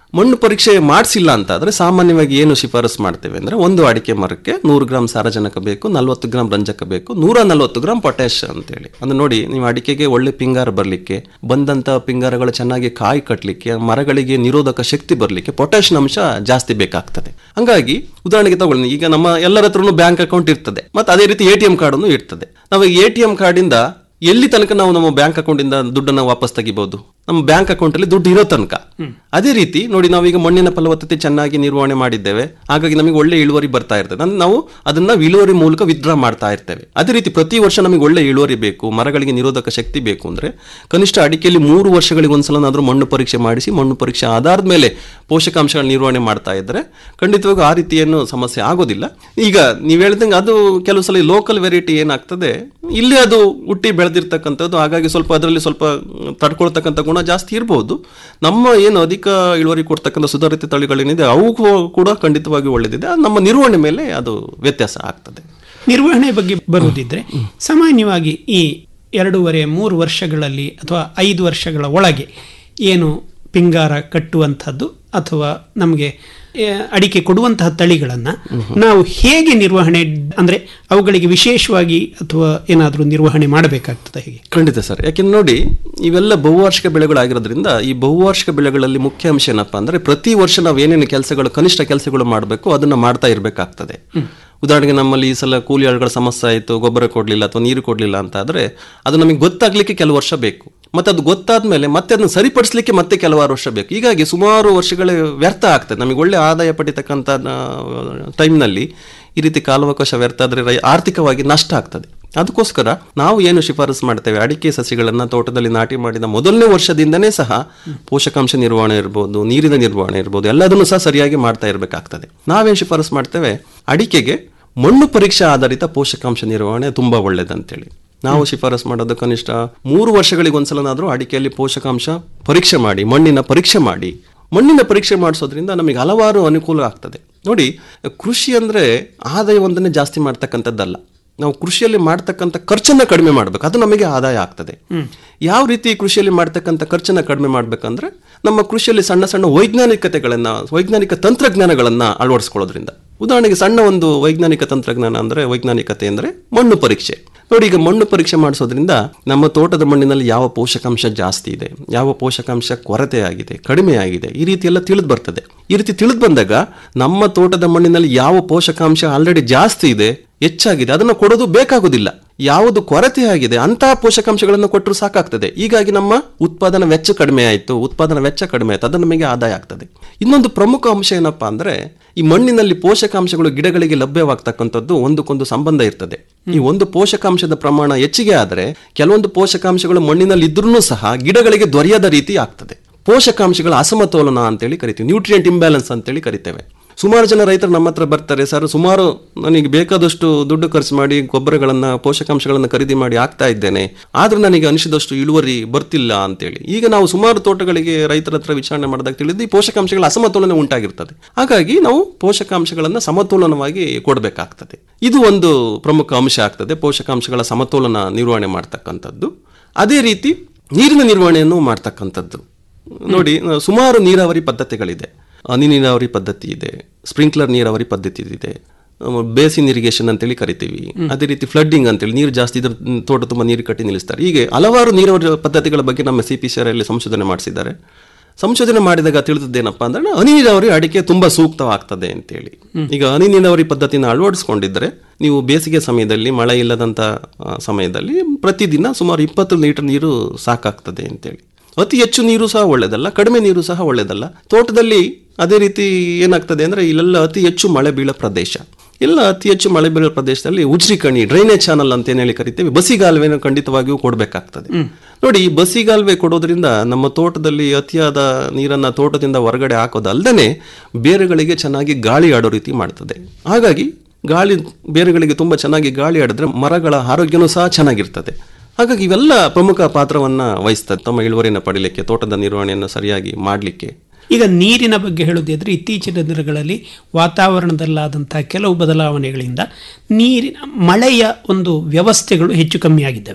ಮಣ್ಣು ಪರೀಕ್ಷೆ ಮಾಡಿಸಿಲ್ಲ ಅಂತ ಆದ್ರೆ ಸಾಮಾನ್ಯವಾಗಿ ಏನು ಶಿಫಾರಸು ಮಾಡ್ತೇವೆ ಅಂದ್ರೆ ಒಂದು ಅಡಿಕೆ ಮರಕ್ಕೆ ನೂರು ಗ್ರಾಮ್ ಸಾರಜನಕ ಬೇಕು ನಲ್ವತ್ತು ಗ್ರಾಮ್ ರಂಜಕ ಬೇಕು ನೂರ ನಲ್ವತ್ತು ಗ್ರಾಮ್ ಪೊಟ್ಯಾಶ್ ಅಂತೇಳಿ ಅಂದ್ರೆ ನೋಡಿ ನೀವು ಅಡಿಕೆಗೆ ಒಳ್ಳೆ ಪಿಂಗಾರ ಬರಲಿಕ್ಕೆ ಬಂದಂತ ಪಿಂಗಾರಗಳು ಚೆನ್ನಾಗಿ ಕಾಯಿ ಕಟ್ಟಲಿಕ್ಕೆ ಮರಗಳಿಗೆ ನಿರೋಧಕ ಶಕ್ತಿ ಬರಲಿಕ್ಕೆ ಪೊಟ್ಯಾಶ್ ಅಂಶ ಜಾಸ್ತಿ ಬೇಕಾಗ್ತದೆ ಹಂಗಾಗಿ ಉದಾಹರಣೆಗೆ ತಗೊಳ್ಳಿ ಈಗ ನಮ್ಮ ಎಲ್ಲರ ಹತ್ರನೂ ಬ್ಯಾಂಕ್ ಅಕೌಂಟ್ ಇರ್ತದೆ ಮತ್ತೆ ಅದೇ ರೀತಿ ಎ ಟಿ ಎಂ ಕಾರ್ಡನ್ನು ಇರ್ತದೆ ನಾವು ಎ ಟಿ ಎಂ ಕಾರ್ಡಿಂದ ಎಲ್ಲಿ ತನಕ ನಾವು ನಮ್ಮ ಬ್ಯಾಂಕ್ ಅಕೌಂಟಿಂದ ದುಡ್ಡನ್ನು ವಾಪಸ್ ತೆಗಿಬಹುದು ನಮ್ಮ ಬ್ಯಾಂಕ್ ಅಕೌಂಟ್ ಅಲ್ಲಿ ದುಡ್ಡು ಇರೋ ತನಕ ಅದೇ ರೀತಿ ನೋಡಿ ನಾವೀಗ ಮಣ್ಣಿನ ಫಲವತ್ತತೆ ಚೆನ್ನಾಗಿ ನಿರ್ವಹಣೆ ಮಾಡಿದ್ದೇವೆ ಹಾಗಾಗಿ ನಮಗೆ ಒಳ್ಳೆ ಇಳುವರಿ ಬರ್ತಾ ಇರ್ತದೆ ಅಂದ್ರೆ ನಾವು ಅದನ್ನ ಇಳುವರಿ ಮೂಲಕ ವಿತ್ಡ್ರಾ ಮಾಡ್ತಾ ಇರ್ತೇವೆ ಅದೇ ರೀತಿ ಪ್ರತಿ ವರ್ಷ ನಮಗೆ ಒಳ್ಳೆ ಇಳುವರಿ ಬೇಕು ಮರಗಳಿಗೆ ನಿರೋಧಕ ಶಕ್ತಿ ಬೇಕು ಅಂದ್ರೆ ಕನಿಷ್ಠ ಅಡಿಕೆಯಲ್ಲಿ ಮೂರು ವರ್ಷಗಳಿಗೆ ಒಂದ್ಸಲನಾದ್ರೂ ಮಣ್ಣು ಪರೀಕ್ಷೆ ಮಾಡಿಸಿ ಮಣ್ಣು ಪರೀಕ್ಷೆ ಆಧಾರದ ಮೇಲೆ ಪೋಷಕಾಂಶಗಳ ನಿರ್ವಹಣೆ ಮಾಡ್ತಾ ಇದ್ರೆ ಖಂಡಿತವಾಗೂ ಆ ರೀತಿ ಏನು ಸಮಸ್ಯೆ ಆಗೋದಿಲ್ಲ ಈಗ ನೀವು ಹೇಳ್ದಂಗೆ ಅದು ಕೆಲವು ಸಲ ಲೋಕಲ್ ವೆರೈಟಿ ಏನಾಗ್ತದೆ ಇಲ್ಲಿ ಅದು ಹುಟ್ಟಿ ಬೆಳೆದಿರ್ತಕ್ಕಂಥದ್ದು ಹಾಗಾಗಿ ಸ್ವಲ್ಪ ಅದರಲ್ಲಿ ಸ್ವಲ್ಪ ತಡ್ಕೊಳ್ತಕ್ಕಂಥ ಗುಣ ಜಾಸ್ತಿ ಇರಬಹುದು ನಮ್ಮ ಏನು ಅಧಿಕ ಇಳುವರಿ ಕೊಡ್ತಕ್ಕಂಥ ಸುಧಾರಿತ ತಳಿಗಳೇನಿದೆ ಅವು ಕೂಡ ಖಂಡಿತವಾಗಿ ಒಳ್ಳೆದಿದೆ ಅದು ನಮ್ಮ ನಿರ್ವಹಣೆ ಮೇಲೆ ಅದು ವ್ಯತ್ಯಾಸ ಆಗ್ತದೆ ನಿರ್ವಹಣೆ ಬಗ್ಗೆ ಬರುವುದಿದ್ರೆ ಸಾಮಾನ್ಯವಾಗಿ ಈ ಎರಡೂವರೆ ಮೂರು ವರ್ಷಗಳಲ್ಲಿ ಅಥವಾ ಐದು ವರ್ಷಗಳ ಒಳಗೆ ಏನು ಪಿಂಗಾರ ಕಟ್ಟುವಂಥದ್ದು ಅಥವಾ ನಮಗೆ ಆ, ಅಡಿಕೆ ಕೊಡುವಂತಹ ತಳಿಗಳನ್ನು ನಾವು ಹೇಗೆ ನಿರ್ವಹಣೆ ಅಂದರೆ ಅವುಗಳಿಗೆ ವಿಶೇಷವಾಗಿ ಅಥವಾ ಏನಾದರೂ ನಿರ್ವಹಣೆ ಮಾಡಬೇಕಾಗ್ತದೆ ಹೇಗೆ ಖಂಡಿತ ಸರ್ ಯಾಕೆಂದ್ರೆ ನೋಡಿ ಇವೆಲ್ಲ ಬಹುವಾರ್ಷಿಕ ಬೆಳೆಗಳಾಗಿರೋದ್ರಿಂದ ಈ ಬಹುವಾರ್ಷಿಕ ಬೆಳೆಗಳಲ್ಲಿ ಮುಖ್ಯ ಅಂಶ ಏನಪ್ಪಾ ಅಂದ್ರೆ ಪ್ರತಿ ವರ್ಷ ನಾವು ಏನೇನು ಕೆಲಸಗಳು ಕನಿಷ್ಠ ಕೆಲಸಗಳು ಮಾಡಬೇಕು ಅದನ್ನ ಮಾಡ್ತಾ ಇರಬೇಕಾಗ್ತದೆ ಉದಾಹರಣೆಗೆ ನಮ್ಮಲ್ಲಿ ಈ ಸಲ ಕೂಲಿ ಆಳುಗಳ ಸಮಸ್ಯೆ ಆಯಿತು ಗೊಬ್ಬರ ಕೊಡಲಿಲ್ಲ ಅಥವಾ ನೀರು ಕೊಡಲಿಲ್ಲ ಅಂತ ಆದರೆ ಅದು ನಮಗೆ ಗೊತ್ತಾಗ್ಲಿಕ್ಕೆ ಕೆಲವು ವರ್ಷ ಬೇಕು ಮತ್ತೆ ಅದು ಗೊತ್ತಾದ್ಮೇಲೆ ಮತ್ತೆ ಅದನ್ನು ಸರಿಪಡಿಸಲಿಕ್ಕೆ ಮತ್ತೆ ಕೆಲವಾರು ವರ್ಷ ಬೇಕು ಹೀಗಾಗಿ ಸುಮಾರು ವರ್ಷಗಳೇ ವ್ಯರ್ಥ ಆಗ್ತದೆ ನಮಗೆ ಒಳ್ಳೆ ಆದಾಯ ಪಡಿತಕ್ಕಂಥ ಟೈಮ್ನಲ್ಲಿ ಈ ರೀತಿ ಕಾಲಾವಕಾಶ ವ್ಯರ್ಥ ಆದರೆ ರೈ- ಆರ್ಥಿಕವಾಗಿ ನಷ್ಟ ಆಗ್ತದೆ ಅದಕ್ಕೋಸ್ಕರ ನಾವು ಏನು ಶಿಫಾರಸು ಮಾಡ್ತೇವೆ ಅಡಿಕೆ ಸಸಿಗಳನ್ನು ತೋಟದಲ್ಲಿ ನಾಟಿ ಮಾಡಿದ ಮೊದಲನೇ ವರ್ಷದಿಂದನೇ ಸಹ ಪೋಷಕಾಂಶ ನಿರ್ವಹಣೆ ಇರ್ಬೋದು ನೀರಿನ ನಿರ್ವಹಣೆ ಇರ್ಬೋದು ಎಲ್ಲದನ್ನು ಸಹ ಸರಿಯಾಗಿ ಮಾಡ್ತಾ ಇರಬೇಕಾಗ್ತದೆ ನಾವೇನು ಶಿಫಾರಸು ಮಾಡ್ತೇವೆ ಅಡಿಕೆಗೆ ಮಣ್ಣು ಪರೀಕ್ಷಾ ಆಧಾರಿತ ಪೋಷಕಾಂಶ ನಿರ್ವಹಣೆ ತುಂಬಾ ಒಳ್ಳೇದಂತೇಳಿ ನಾವು ಶಿಫಾರಸು ಮಾಡೋದು ಕನಿಷ್ಠ ಮೂರು ವರ್ಷಗಳಿಗೆ ಒಂದ್ಸಲನಾದ್ರೂ ಅಡಿಕೆಯಲ್ಲಿ ಪೋಷಕಾಂಶ ಪರೀಕ್ಷೆ ಮಾಡಿ ಮಣ್ಣಿನ ಪರೀಕ್ಷೆ ಮಾಡಿ ಮಣ್ಣಿನ ಪರೀಕ್ಷೆ ಮಾಡಿಸೋದ್ರಿಂದ ನಮಗೆ ಹಲವಾರು ಅನುಕೂಲ ಆಗ್ತದೆ ನೋಡಿ ಕೃಷಿ ಅಂದ್ರೆ ಆದಾಯ ಒಂದನ್ನೇ ಜಾಸ್ತಿ ಮಾಡ್ತಕ್ಕಂಥದ್ದಲ್ಲ ನಾವು ಕೃಷಿಯಲ್ಲಿ ಮಾಡ್ತಕ್ಕಂಥ ಖರ್ಚನ್ನ ಕಡಿಮೆ ಮಾಡಬೇಕು ಅದು ನಮಗೆ ಆದಾಯ ಆಗ್ತದೆ ಯಾವ ರೀತಿ ಕೃಷಿಯಲ್ಲಿ ಮಾಡ್ತಕ್ಕಂಥ ಖರ್ಚನ್ನ ಕಡಿಮೆ ಮಾಡ್ಬೇಕಂದ್ರೆ ನಮ್ಮ ಕೃಷಿಯಲ್ಲಿ ಸಣ್ಣ ಸಣ್ಣ ವೈಜ್ಞಾನಿಕತೆಗಳನ್ನ ವೈಜ್ಞಾನಿಕ ತಂತ್ರಜ್ಞಾನಗಳನ್ನ ಅಳವಡಿಸ್ಕೊಳ್ಳೋದ್ರಿಂದ ಉದಾಹರಣೆಗೆ ಸಣ್ಣ ಒಂದು ವೈಜ್ಞಾನಿಕ ತಂತ್ರಜ್ಞಾನ ಅಂದ್ರೆ ವೈಜ್ಞಾನಿಕತೆ ಅಂದ್ರೆ ಮಣ್ಣು ಪರೀಕ್ಷೆ ನೋಡಿ ಈಗ ಮಣ್ಣು ಪರೀಕ್ಷೆ ಮಾಡಿಸೋದ್ರಿಂದ ನಮ್ಮ ತೋಟದ ಮಣ್ಣಿನಲ್ಲಿ ಯಾವ ಪೋಷಕಾಂಶ ಜಾಸ್ತಿ ಇದೆ ಯಾವ ಪೋಷಕಾಂಶ ಕೊರತೆ ಆಗಿದೆ ಕಡಿಮೆ ಆಗಿದೆ ಈ ರೀತಿ ಎಲ್ಲ ತಿಳಿದು ಬರ್ತದೆ ಈ ರೀತಿ ತಿಳಿದು ಬಂದಾಗ ನಮ್ಮ ತೋಟದ ಮಣ್ಣಿನಲ್ಲಿ ಯಾವ ಪೋಷಕಾಂಶ ಆಲ್ರೆಡಿ ಜಾಸ್ತಿ ಇದೆ ಹೆಚ್ಚಾಗಿದೆ ಅದನ್ನು ಕೊಡೋದು ಬೇಕಾಗುದಿಲ್ಲ ಯಾವುದು ಕೊರತೆ ಆಗಿದೆ ಅಂತಹ ಪೋಷಕಾಂಶಗಳನ್ನು ಕೊಟ್ಟರು ಸಾಕಾಗ್ತದೆ ಹೀಗಾಗಿ ನಮ್ಮ ಉತ್ಪಾದನಾ ವೆಚ್ಚ ಕಡಿಮೆ ಆಯಿತು ಉತ್ಪಾದನಾ ವೆಚ್ಚ ಕಡಿಮೆ ಆಯ್ತು ಅದು ನಮಗೆ ಆದಾಯ ಆಗ್ತದೆ ಇನ್ನೊಂದು ಪ್ರಮುಖ ಅಂಶ ಏನಪ್ಪಾ ಅಂದ್ರೆ ಈ ಮಣ್ಣಿನಲ್ಲಿ ಪೋಷಕಾಂಶಗಳು ಗಿಡಗಳಿಗೆ ಲಭ್ಯವಾಗ್ತಕ್ಕಂಥದ್ದು ಒಂದಕ್ಕೊಂದು ಸಂಬಂಧ ಇರ್ತದೆ ಈ ಒಂದು ಪೋಷಕಾಂಶದ ಪ್ರಮಾಣ ಹೆಚ್ಚಿಗೆ ಆದರೆ ಕೆಲವೊಂದು ಪೋಷಕಾಂಶಗಳು ಮಣ್ಣಿನಲ್ಲಿ ಇದ್ರೂ ಸಹ ಗಿಡಗಳಿಗೆ ದೊರೆಯದ ರೀತಿ ಆಗ್ತದೆ ಪೋಷಕಾಂಶಗಳ ಅಸಮತೋಲನ ಅಂತೇಳಿ ಕರಿತೀವಿ ನ್ಯೂಟ್ರಿಯೆಂಟ್ ಇಂಬ್ಯಾಲೆನ್ಸ್ ಅಂತೇಳಿ ಕರಿತೇವೆ ಸುಮಾರು ಜನ ರೈತರು ನಮ್ಮ ಹತ್ರ ಬರ್ತಾರೆ ಸರ್ ಸುಮಾರು ನನಗೆ ಬೇಕಾದಷ್ಟು ದುಡ್ಡು ಖರ್ಚು ಮಾಡಿ ಗೊಬ್ಬರಗಳನ್ನ ಪೋಷಕಾಂಶಗಳನ್ನು ಖರೀದಿ ಮಾಡಿ ಆಗ್ತಾ ಇದ್ದೇನೆ ಆದ್ರೂ ನನಗೆ ಅನಿಸಿದಷ್ಟು ಇಳುವರಿ ಬರ್ತಿಲ್ಲ ಅಂತೇಳಿ ಈಗ ನಾವು ಸುಮಾರು ತೋಟಗಳಿಗೆ ರೈತರ ಹತ್ರ ವಿಚಾರಣೆ ಮಾಡಿದಾಗ ತಿಳಿದು ಈ ಪೋಷಕಾಂಶಗಳ ಅಸಮತೋಲನ ಉಂಟಾಗಿರ್ತದೆ ಹಾಗಾಗಿ ನಾವು ಪೋಷಕಾಂಶಗಳನ್ನು ಸಮತೋಲನವಾಗಿ ಕೊಡಬೇಕಾಗ್ತದೆ ಇದು ಒಂದು ಪ್ರಮುಖ ಅಂಶ ಆಗ್ತದೆ ಪೋಷಕಾಂಶಗಳ ಸಮತೋಲನ ನಿರ್ವಹಣೆ ಮಾಡ್ತಕ್ಕಂಥದ್ದು ಅದೇ ರೀತಿ ನೀರಿನ ನಿರ್ವಹಣೆಯನ್ನು ಮಾಡ್ತಕ್ಕಂಥದ್ದು ನೋಡಿ ಸುಮಾರು ನೀರಾವರಿ ಪದ್ಧತಿಗಳಿದೆ ಹನಿ ನೀರಾವರಿ ಪದ್ಧತಿ ಇದೆ ಸ್ಪ್ರಿಂಕ್ಲರ್ ನೀರಾವರಿ ಪದ್ಧತಿ ಇದೆ ಬೇಸಿನ್ ಇರಿಗೇಷನ್ ಅಂತೇಳಿ ಕರಿತೀವಿ ಅದೇ ರೀತಿ ಫ್ಲಡ್ಡಿಂಗ್ ಅಂತೇಳಿ ನೀರು ಜಾಸ್ತಿ ಇದ್ರೆ ಮ್, ತೋಟ ತುಂಬ ನೀರು ಕಟ್ಟಿ ನಿಲ್ಲಿಸ್ತಾರೆ ಹೀಗೆ ಹಲವಾರು ನೀರಾವರಿ ಪದ್ಧತಿಗಳ ಬಗ್ಗೆ ನಮ್ಮ ಸಿ ಪಿ ಸಿ ಆರ್ ಅಲ್ಲಿ ಸಂಶೋಧನೆ ಮಾಡಿಸಿದ್ದಾರೆ ಸಂಶೋಧನೆ ಮಾಡಿದಾಗ ತಿಳಿದದ್ದೇನಪ್ಪ ಅಂದ್ರೆ ಹನಿ ನೀರಾವರಿ ಅಡಿಕೆ ತುಂಬಾ ಸೂಕ್ತವಾಗ್ತದೆ ಅಂತೇಳಿ ಈಗ ಹನಿ ನೀರಾವರಿ ಪದ್ಧತಿನ ಅಳವಡಿಸ್ಕೊಂಡಿದ್ರೆ ನೀವು ಬೇಸಿಗೆ ಸಮಯದಲ್ಲಿ ಮಳೆ ಇಲ್ಲದಂತ ಆ, ಸಮಯದಲ್ಲಿ ಪ್ರತಿದಿನ ಸುಮಾರು ಇಪ್ಪತ್ತು ಲೀಟರ್ ನೀರು ಸಾಕಾಗ್ತದೆ ಅಂತೇಳಿ ಅತಿ ಹೆಚ್ಚು ನೀರು ಸಹ ಒಳ್ಳೆಯದಲ್ಲ ಕಡಿಮೆ ನೀರು ಸಹ ಒಳ್ಳೆಯದಲ್ಲ ತೋಟದಲ್ಲಿ ಅದೇ ರೀತಿ ಏನಾಗ್ತದೆ ಅಂದ್ರೆ ಇಲ್ಲೆಲ್ಲ ಅತಿ ಹೆಚ್ಚು ಮಳೆ ಬೀಳೋ ಪ್ರದೇಶ ಇಲ್ಲ ಅತಿ ಹೆಚ್ಚು ಮಳೆ ಬೀಳೋ ಪ್ರದೇಶದಲ್ಲಿ ಉಜ್ರಿಕಣಿ ಡ್ರೈನೇಜ್ ಚಾನಲ್ ಅಂತ ಏನ್ ಹೇಳಿ ಕರಿತೀವಿ ಬಸಿಗಾಲುವೆನ ಖಂಡಿತವಾಗಿಯೂ ಕೊಡಬೇಕಾಗ್ತದೆ ನೋಡಿ ಈ ಬಸಿಗಾಲುವೆ ಕೊಡೋದ್ರಿಂದ ನಮ್ಮ ತೋಟದಲ್ಲಿ ಅತಿಯಾದ ನೀರನ್ನ ತೋಟದಿಂದ ಹೊರಗಡೆ ಹಾಕೋದಲ್ದೇನೆ ಬೇರುಗಳಿಗೆ ಚೆನ್ನಾಗಿ ಗಾಳಿ ಆಡೋ ರೀತಿ ಮಾಡ್ತದೆ ಹಾಗಾಗಿ ಗಾಳಿ ಬೇರುಗಳಿಗೆ ತುಂಬಾ ಚೆನ್ನಾಗಿ ಗಾಳಿ ಆಡಿದ್ರೆ ಮರಗಳ ಆರೋಗ್ಯನೂ ಸಹ ಚೆನ್ನಾಗಿರ್ತದೆ ಹಾಗಾಗಿ ಇವೆಲ್ಲ ಪ್ರಮುಖ ಪಾತ್ರವನ್ನ ವಹಿಸ್ತದೆ ತಮ್ಮ ಇಳುವರಿಯನ್ನು ಪಡಿಲಿಕ್ಕೆ ತೋಟದ ನಿರ್ವಹಣೆಯನ್ನು ಸರಿಯಾಗಿ ಮಾಡಲಿಕ್ಕೆ ಈಗ ನೀರಿನ ಬಗ್ಗೆ ಹೇಳುವುದಾದ್ರೆ ಇತ್ತೀಚಿನ ದಿನಗಳಲ್ಲಿ ವಾತಾವರಣದಲ್ಲಾದಂತಹ ಕೆಲವು ಬದಲಾವಣೆಗಳಿಂದ ನೀರಿನ ಮಳೆಯ ಒಂದು ವ್ಯವಸ್ಥೆಗಳು ಹೆಚ್ಚು ಕಮ್ಮಿ ಆಗಿದ್ದಾವೆ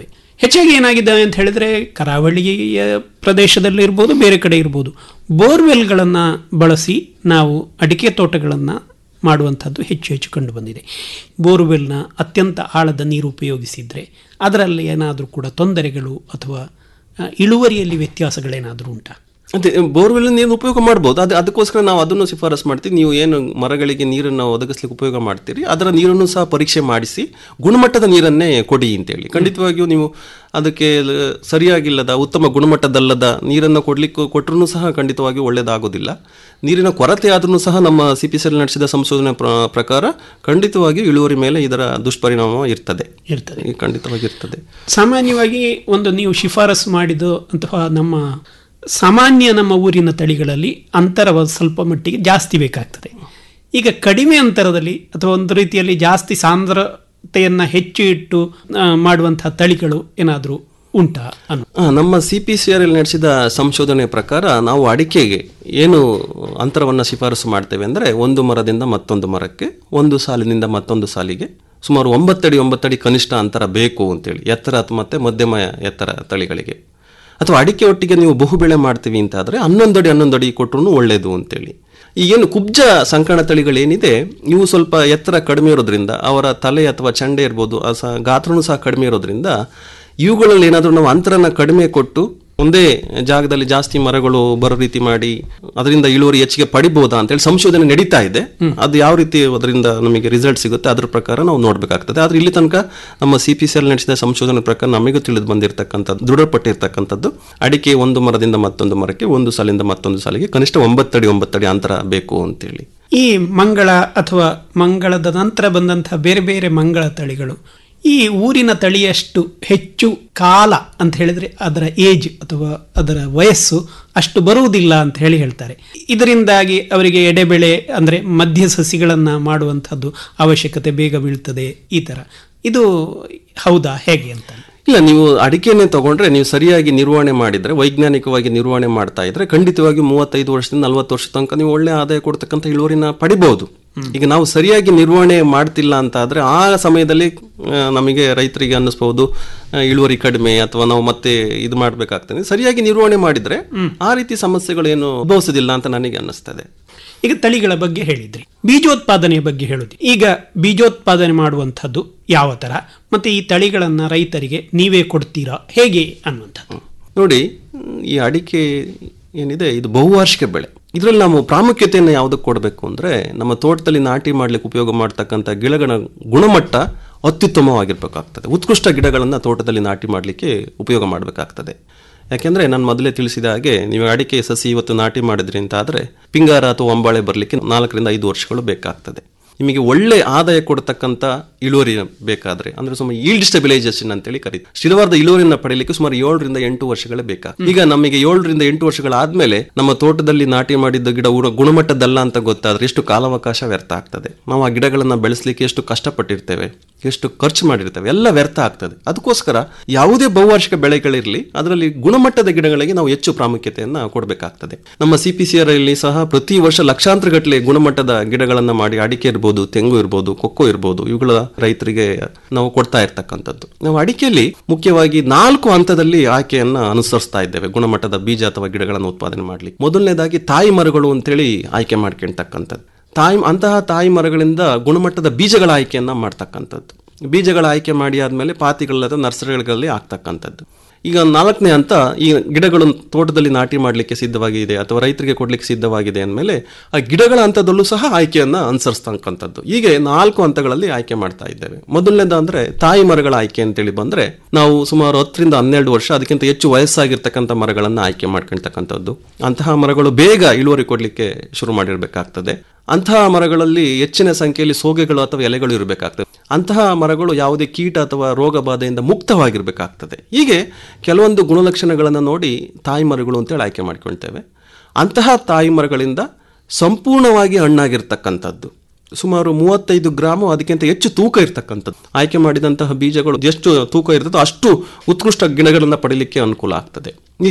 ಹೆಚ್ಚಾಗಿ ಏನಾಗಿದೆ ಅಂತ ಹೇಳಿದ್ರೆ ಕರಾವಳಿಯ ಪ್ರದೇಶದಲ್ಲಿ ಇರ್ಬೋದು ಬೇರೆ ಕಡೆ ಇರ್ಬೋದು ಬೋರ್ವೆಲ್ಗಳನ್ನು ಬಳಸಿ ನಾವು ಅಡಿಕೆ ತೋಟಗಳನ್ನು ಮಾಡುವಂಥದ್ದು ಹೆಚ್ಚು ಹೆಚ್ಚು ಕಂಡು ಬಂದಿದೆ ಬೋರ್ವೆಲ್ನ ಅತ್ಯಂತ ಆಳದ ನೀರು ಉಪಯೋಗಿಸಿದರೆ ಅದರಲ್ಲಿ ಏನಾದರೂ ಕೂಡ ತೊಂದರೆಗಳು ಅಥವಾ ಆ, ಇಳುವರಿಯಲ್ಲಿ ವ್ಯತ್ಯಾಸಗಳೇನಾದರೂ ಉಂಟಾ ಅದೇ ಬೋರ್ವೆಲ್ ನೀರು ಉಪಯೋಗ ಮಾಡ್ಬೋದು ಅದು ಅದಕ್ಕೋಸ್ಕರ ನಾವು ಅದನ್ನು ಶಿಫಾರಸ್ ಮಾಡ್ತೀವಿ ನೀವು ಏನು ಮರಗಳಿಗೆ ನೀರನ್ನು ಒದಗಿಸ್ಲಿಕ್ಕೆ ಉಪಯೋಗ ಮಾಡ್ತೀರಿ ಅದರ ನೀರನ್ನು ಸಹ ಪರೀಕ್ಷೆ ಮಾಡಿಸಿ ಗುಣಮಟ್ಟದ ನೀರನ್ನೇ ಕೊಡಿ ಅಂತೇಳಿ ಖಂಡಿತವಾಗಿಯೂ ನೀವು ಅದಕ್ಕೆ ಲ- ಸರಿಯಾಗಿಲ್ಲದ ಉತ್ತಮ ಗುಣಮಟ್ಟದಲ್ಲದ ನೀರನ್ನು ಕೊಡ್ಲಿಕ್ಕೆ ಕೊಟ್ಟರೂ ಸಹ ಖಂಡಿತವಾಗಿ ಒಳ್ಳೆಯದಾಗೋದಿಲ್ಲ ನೀರಿನ ಕೊರತೆ ಆದ್ರೂ ಸಹ ನಮ್ಮ ಸಿ ಪಿ ಸಿ ನಡೆಸಿದ ಸಂಶೋಧನೆ ಪ್ರ- ಪ್ರಕಾರ ಖಂಡಿತವಾಗಿಯೂ ಇಳುವರಿ ಮೇಲೆ ಇದರ ದುಷ್ಪರಿಣಾಮ ಇರ್ತದೆ ಇರ್ತದೆ ಖಂಡಿತವಾಗಿ ಇರ್ತದೆ ಸಾಮಾನ್ಯವಾಗಿ ಒಂದು ನೀವು ಶಿಫಾರಸು ಮಾಡಿದ ಅಥವಾ ನಮ್ಮ ಸಾಮಾನ್ಯ ನಮ್ಮ ಊರಿನ ತಳಿಗಳಲ್ಲಿ ಅಂತರವ ಸ್ವಲ್ಪ ಮಟ್ಟಿಗೆ ಜಾಸ್ತಿ ಬೇಕಾಗ್ತದೆ ಈಗ ಕಡಿಮೆ ಅಂತರದಲ್ಲಿ ಅಥವಾ ಒಂದು ರೀತಿಯಲ್ಲಿ ಜಾಸ್ತಿ ಸಾಂದ್ರತೆಯನ್ನು ಹೆಚ್ಚು ಇಟ್ಟು ಆ, ಮಾಡುವಂತಹ ತಳಿಗಳು ಏನಾದರೂ ಉಂಟಾ ಅನ್ನೋ ಆ, ನಮ್ಮ C P C R L ನಡೆಸಿದ ಸಂಶೋಧನೆ ಪ್ರಕಾರ ನಾವು ಅಡಿಕೆಗೆ ಏನು ಅಂತರವನ್ನು ಶಿಫಾರಸು ಮಾಡ್ತೇವೆ ಅಂದರೆ ಒಂದು ಮರದಿಂದ ಮತ್ತೊಂದು ಮರಕ್ಕೆ ಒಂದು ಸಾಲಿನಿಂದ ಮತ್ತೊಂದು ಸಾಲಿಗೆ ಸುಮಾರು ಒಂಬತ್ತಡಿ ಒಂಬತ್ತಡಿ ಕನಿಷ್ಠ ಅಂತರ ಬೇಕು ಅಂತೇಳಿ ಎತ್ತರ ಅಥವಾ ಮತ್ತೆ ಮಧ್ಯಮ ಎತ್ತರ ತಳಿಗಳಿಗೆ ಅಥವಾ ಅಡಿಕೆ ಒಟ್ಟಿಗೆ ನೀವು ಬಹುಬೆಳೆ ಮಾಡ್ತೀವಿ ಅಂತ ಆದರೆ ಹನ್ನೊಂದಡಿ ಹನ್ನೊಂದಡಿ ಕೊಟ್ಟರು ಒಳ್ಳೆಯದು ಅಂತೇಳಿ ಈಗೇನು ಕುಬ್ಜ ಸಂಕರಣ ತಳಿಗಳೇನಿದೆ ಇವು ಸ್ವಲ್ಪ ಎತ್ತರ ಕಡಿಮೆ ಇರೋದ್ರಿಂದ ಅವರ ತಲೆ ಅಥವಾ ಚಂಡೆ ಇರ್ಬೋದು ಆ ಸಹ ಗಾತ್ರನೂ ಸಹ ಕಡಿಮೆ ಇರೋದ್ರಿಂದ ಇವುಗಳಲ್ಲಿ ಏನಾದರೂ ನಾವು ಅಂತರನ ಕಡಿಮೆ ಕೊಟ್ಟು ಒಂದೇ ಜಾಗದಲ್ಲಿ ಜಾಸ್ತಿ ಮರಗಳು ಬರೋ ರೀತಿ ಮಾಡಿ ಅದರಿಂದ ಇಳುವರಿ ಹೆಚ್ಚಿಗೆ ಪಡಿಬಹುದಾ ಅಂತೇಳಿ ಸಂಶೋಧನೆ ನಡೀತಾ ಇದೆ ಅದು ಯಾವ ರೀತಿ ಅದರಿಂದ ನಮಗೆ ರಿಸಲ್ಟ್ ಸಿಗುತ್ತೆ ಅದ್ರ ಪ್ರಕಾರ ನಾವು ನೋಡಬೇಕಾಗ್ತದೆ ಆದ್ರೆ ಇಲ್ಲಿ ತನಕ ನಮ್ಮ ಸಿ ಪಿ ಸಿ ಎಲ್ ನಡೆಸಿದ ಸಂಶೋಧನೆ ಪ್ರಕಾರ ನಮಗೂ ತಿಳಿದು ಬಂದಿರತಕ್ಕಂಥದ್ದು ದೃಢಪಟ್ಟಿರ್ತಕ್ಕಂಥದ್ದು ಅಡಿಕೆ ಒಂದು ಮರದಿಂದ ಮತ್ತೊಂದು ಮರಕ್ಕೆ ಒಂದು ಸಾಲಿಂದ ಮತ್ತೊಂದು ಸಾಲಿಗೆ ಕನಿಷ್ಠ ಒಂಬತ್ತಡಿ ಒಂಬತ್ತಡಿ ಅಂತರ ಬೇಕು ಅಂತೇಳಿ ಈ ಮಂಗಳ ಅಥವಾ ಮಂಗಳದ ನಂತರ ಬಂದಂತಹ ಬೇರೆ ಬೇರೆ ಮಂಗಳ ತಳಿಗಳು ಈ ಊರಿನ ತಳಿಯಷ್ಟು ಹೆಚ್ಚು ಕಾಲ ಅಂತ ಹೇಳಿದ್ರೆ ಅದರ ಏಜ್ ಅಥವಾ ಅದರ ವಯಸ್ಸು ಅಷ್ಟು ಬರುವುದಿಲ್ಲ ಅಂತ ಹೇಳಿ ಹೇಳ್ತಾರೆ ಇದರಿಂದಾಗಿ ಅವರಿಗೆ ಎಡೆಬೆಳೆ ಅಂದರೆ ಮಧ್ಯ ಸಸಿಗಳನ್ನು ಮಾಡುವಂಥದ್ದು ಅವಶ್ಯಕತೆ ಬೇಗ ಬೀಳ್ತದೆ ಈ ಥರ ಇದು ಹೌದಾ ಹೇಗೆ ಅಂತ ಇಲ್ಲ ನೀವು ಅಡಿಕೆನೆ ತಗೊಂಡ್ರೆ ನೀವು ಸರಿಯಾಗಿ ನಿರ್ವಹಣೆ ಮಾಡಿದ್ರೆ ವೈಜ್ಞಾನಿಕವಾಗಿ ನಿರ್ವಹಣೆ ಮಾಡ್ತಾ ಇದ್ರೆ ಖಂಡಿತವಾಗಿ ಮೂವತ್ತೈದು ವರ್ಷದಿಂದ ನಲವತ್ತು ವರ್ಷ ತನಕ ನೀವು ಒಳ್ಳೆ ಆದಾಯ ಕೊಡ್ತಕ್ಕಂಥ ಇಳುವರಿನ ಪಡಿಬಹುದು ಈಗ ನಾವು ಸರಿಯಾಗಿ ನಿರ್ವಹಣೆ ಮಾಡ್ತಿಲ್ಲ ಅಂತ ಆದ್ರೆ ಆ ಸಮಯದಲ್ಲಿ ಆ, ನಮಗೆ ರೈತರಿಗೆ ಅನ್ನಿಸ್ಬಹುದು ಆ, ಇಳುವರಿ ಕಡಿಮೆ ಅಥವಾ ನಾವು ಮತ್ತೆ ಇದು ಮಾಡ್ಬೇಕಾಗ್ತದೆ ಸರಿಯಾಗಿ ನಿರ್ವಹಣೆ ಮಾಡಿದ್ರೆ ಆ ರೀತಿ ಸಮಸ್ಯೆಗಳೇನು ಉದ್ಭವಿಸೋದಿಲ್ಲ ಅಂತ ನನಗೆ ಅನ್ನಿಸ್ತದೆ ಈಗ ತಳಿಗಳ ಬಗ್ಗೆ ಹೇಳಿದ್ರಿ ಬೀಜೋತ್ಪಾದನೆಯ ಬಗ್ಗೆ ಹೇಳುದು ಈಗ ಬೀಜೋತ್ಪಾದನೆ ಮಾಡುವಂಥದ್ದು ಯಾವ ತರ ಮತ್ತೆ ಈ ತಳಿಗಳನ್ನ ರೈತರಿಗೆ ನೀವೇ ಕೊಡ್ತೀರಾ ಹೇಗೆ ಅನ್ನುವಂಥದ್ದು ನೋಡಿ ಮ್, ಈ ಅಡಿಕೆ ಏನಿದೆ ಇದು ಬಹುವಾರ್ಷಿಕ ಬೆಳೆ ಇದರಲ್ಲಿ ನಾವು ಪ್ರಾಮುಖ್ಯತೆಯನ್ನು ಯಾವುದಕ್ಕೆ ಕೊಡಬೇಕು ಅಂದರೆ ನಮ್ಮ ತೋಟದಲ್ಲಿ ನಾಟಿ ಮಾಡಲಿಕ್ಕೆ ಉಪಯೋಗ ಮಾಡ್ತಕ್ಕಂಥ ಗಿಡಗಳ ಗುಣಮಟ್ಟ ಅತ್ಯುತ್ತಮವಾಗಿರ್ಬೇಕಾಗ್ತದೆ ಉತ್ಕೃಷ್ಟ ಗಿಡಗಳನ್ನು ತೋಟದಲ್ಲಿ ನಾಟಿ ಮಾಡಲಿಕ್ಕೆ ಉಪಯೋಗ ಮಾಡಬೇಕಾಗ್ತದೆ ಯಾಕೆಂದರೆ ನಾನು ಮೊದಲೇ ತಿಳಿಸಿದ ಹಾಗೆ ನೀವು ಅಡಿಕೆ ಸಸಿ ಇವತ್ತು ನಾಟಿ ಮಾಡಿದ್ರಿ ಅಂತ ಆದರೆ ಪಿಂಗಾರ ಅಥವಾ ಒಂಬಾಳೆ ಬರಲಿಕ್ಕೆ ನಾಲ್ಕರಿಂದ ಐದು ವರ್ಷಗಳು ಬೇಕಾಗ್ತದೆ ನಿಮಗೆ ಒಳ್ಳೆ ಆದಾಯ ಕೊಡ್ತಕ್ಕಂಥ ಇಳುವರಿ ಬೇಕಾದ್ರೆ ಅಂದ್ರೆ ಸುಮಾರು ಈಲ್ಡ್ ಸ್ಟೆಬಿಲೈಸೇಷನ್ ಅಂತೇಳಿ ಕರೀತಾರೆ ಸ್ಥಿರವಾದ ಇಳುವರಿನ ಪಡೆಯಲಿಕ್ಕೆ ಸುಮಾರು ಏಳರಿಂದ ಎಂಟು ವರ್ಷಗಳೇ ಬೇಕಾ ಈಗ ನಮಗೆ ಏಳರಿಂದ ಎಂಟು ವರ್ಷಗಳಾದ್ಮೇಲೆ ನಮ್ಮ ತೋಟದಲ್ಲಿ ನಾಟಿ ಮಾಡಿದ್ದ ಗಿಡ ಊರ ಗುಣಮಟ್ಟದಲ್ಲ ಅಂತ ಗೊತ್ತಾದ್ರೆ ಎಷ್ಟು ಕಾಲಾವಕಾಶ ವ್ಯರ್ಥ ಆಗ್ತದೆ ನಾವು ಆ ಗಿಡಗಳನ್ನ ಬೆಳೆಸಲಿಕ್ಕೆ ಎಷ್ಟು ಕಷ್ಟಪಟ್ಟಿರ್ತೇವೆ ಎಷ್ಟು ಖರ್ಚು ಮಾಡಿರ್ತೇವೆ ಎಲ್ಲ ವ್ಯರ್ಥ ಆಗ್ತದೆ ಅದಕ್ಕೋಸ್ಕರ ಯಾವುದೇ ಬಹುವಾರ್ಷಿಕ ಬೆಳೆಗಳಿರಲಿ ಅದರಲ್ಲಿ ಗುಣಮಟ್ಟದ ಗಿಡಗಳಿಗೆ ನಾವು ಹೆಚ್ಚು ಪ್ರಾಮುಖ್ಯತೆಯನ್ನ ಕೊಡಬೇಕಾಗ್ತದೆ ನಮ್ಮ ಸಿ ಪಿ ಸಿ ಆರ್ ಅಲ್ಲಿ ಸಹ ಪ್ರತಿ ವರ್ಷ ಲಕ್ಷಾಂತರ ಗಟ್ಟಲೆ ಗುಣಮಟ್ಟದ ಗಿಡಗಳನ್ನ ಮಾಡಿ ಅಡಿಕೆ ಇರ್ಬೋದು ತೆಂಗು ಇರ್ಬೋದು ಕೊಕ್ಕೋ ಇರ್ಬೋದು ಇವುಗಳ ರೈತರಿಗೆ ನಾವು ಕೊಡ್ತಾ ಇರ್ತಕ್ಕಂಥದ್ದು ನಾವು ಅಡಿಕೆಯಲ್ಲಿ ಮುಖ್ಯವಾಗಿ ನಾಲ್ಕು ಹಂತದಲ್ಲಿ ಆಯ್ಕೆಯನ್ನ ಅನುಸರಿಸ್ತಾ ಇದ್ದೇವೆ ಗುಣಮಟ್ಟದ ಬೀಜ ಅಥವಾ ಗಿಡಗಳನ್ನು ಉತ್ಪಾದನೆ ಮಾಡಲಿ ಮೊದಲನೇದಾಗಿ ತಾಯಿ ಮರಗಳು ಅಂತೇಳಿ ಆಯ್ಕೆ ಮಾಡ್ಕೊಳ್ತಕ್ಕಂಥದ್ದು ತಾಯಿ ಅಂತಹ ತಾಯಿ ಮರಗಳಿಂದ ಗುಣಮಟ್ಟದ ಬೀಜಗಳ ಆಯ್ಕೆಯನ್ನ ಮಾಡ್ತಕ್ಕಂಥದ್ದು ಬೀಜಗಳ ಆಯ್ಕೆ ಮಾಡಿ ಆದ್ಮೇಲೆ ಪಾತಿಗಳ ಅಥವಾ ನರ್ಸರಿಗಳಲ್ಲಿ ಆಗ್ತಕ್ಕಂಥದ್ದು ಈಗ ನಾಲ್ಕನೇ ಹಂತ ಈ ಗಿಡಗಳನ್ನು ತೋಟದಲ್ಲಿ ನಾಟಿ ಮಾಡಲಿಕ್ಕೆ ಸಿದ್ಧವಾಗಿದೆ ಅಥವಾ ರೈತರಿಗೆ ಕೊಡ್ಲಿಕ್ಕೆ ಸಿದ್ಧವಾಗಿದೆ ಅಂದಮೇಲೆ ಆ ಗಿಡಗಳ ಹಂತದಲ್ಲೂ ಸಹ ಆಯ್ಕೆಯನ್ನ ಅನುಸರಿಸ್ತಕ್ಕಂಥದ್ದು ಹೀಗೆ ನಾಲ್ಕು ಹಂತಗಳಲ್ಲಿ ಆಯ್ಕೆ ಮಾಡ್ತಾ ಇದ್ದೇವೆ ಮೊದಲನೇದು ಅಂದ್ರೆ ತಾಯಿ ಮರಗಳ ಆಯ್ಕೆ ಅಂತೇಳಿ ಬಂದ್ರೆ ನಾವು ಸುಮಾರು ಹತ್ತರಿಂದ ಹನ್ನೆರಡು ವರ್ಷ ಅದಕ್ಕಿಂತ ಹೆಚ್ಚು ವಯಸ್ಸಾಗಿರ್ತಕ್ಕಂಥ ಮರಗಳನ್ನ ಆಯ್ಕೆ ಮಾಡ್ಕೊಳ್ತಕ್ಕಂಥದ್ದು ಅಂತಹ ಮರಗಳು ಬೇಗ ಇಳುವರಿ ಕೊಡ್ಲಿಕ್ಕೆ ಶುರು ಮಾಡಿರ್ಬೇಕಾಗ್ತದೆ ಅಂತಹ ಮರಗಳಲ್ಲಿ ಹೆಚ್ಚಿನ ಸಂಖ್ಯೆಯಲ್ಲಿ ಸೋಗೆಗಳು ಅಥವಾ ಎಲೆಗಳು ಇರಬೇಕಾಗ್ತದೆ ಅಂತಹ ಮರಗಳು ಯಾವುದೇ ಕೀಟ ಅಥವಾ ರೋಗ ಬಾಧೆಯಿಂದ ಮುಕ್ತವಾಗಿರಬೇಕಾಗ್ತದೆ ಹೀಗೆ ಕೆಲವೊಂದು ಗುಣಲಕ್ಷಣಗಳನ್ನು ನೋಡಿ ತಾಯಿ ಮರಗಳು ಅಂತೇಳಿ ಆಯ್ಕೆ ಮಾಡ್ಕೊಳ್ತೇವೆ ಅಂತಹ ತಾಯಿ ಮರಗಳಿಂದ ಸಂಪೂರ್ಣವಾಗಿ ಹಣ್ಣಾಗಿರ್ತಕ್ಕಂಥದ್ದು ಸುಮಾರು ಮೂವತ್ತೈದು ಗ್ರಾಮು ಅದಕ್ಕಿಂತ ಹೆಚ್ಚು ತೂಕ ಇರ್ತಕ್ಕಂಥದ್ದು ಆಯ್ಕೆ ಮಾಡಿದಂತಹ ಬೀಜಗಳು ಎಷ್ಟು ತೂಕ ಇರ್ತದೋ ಅಷ್ಟು ಉತ್ಕೃಷ್ಟ ಗಿಡಗಳನ್ನು ಪಡೀಲಿಕ್ಕೆ ಅನುಕೂಲ ಆಗ್ತದೆ ಹೀಗೆ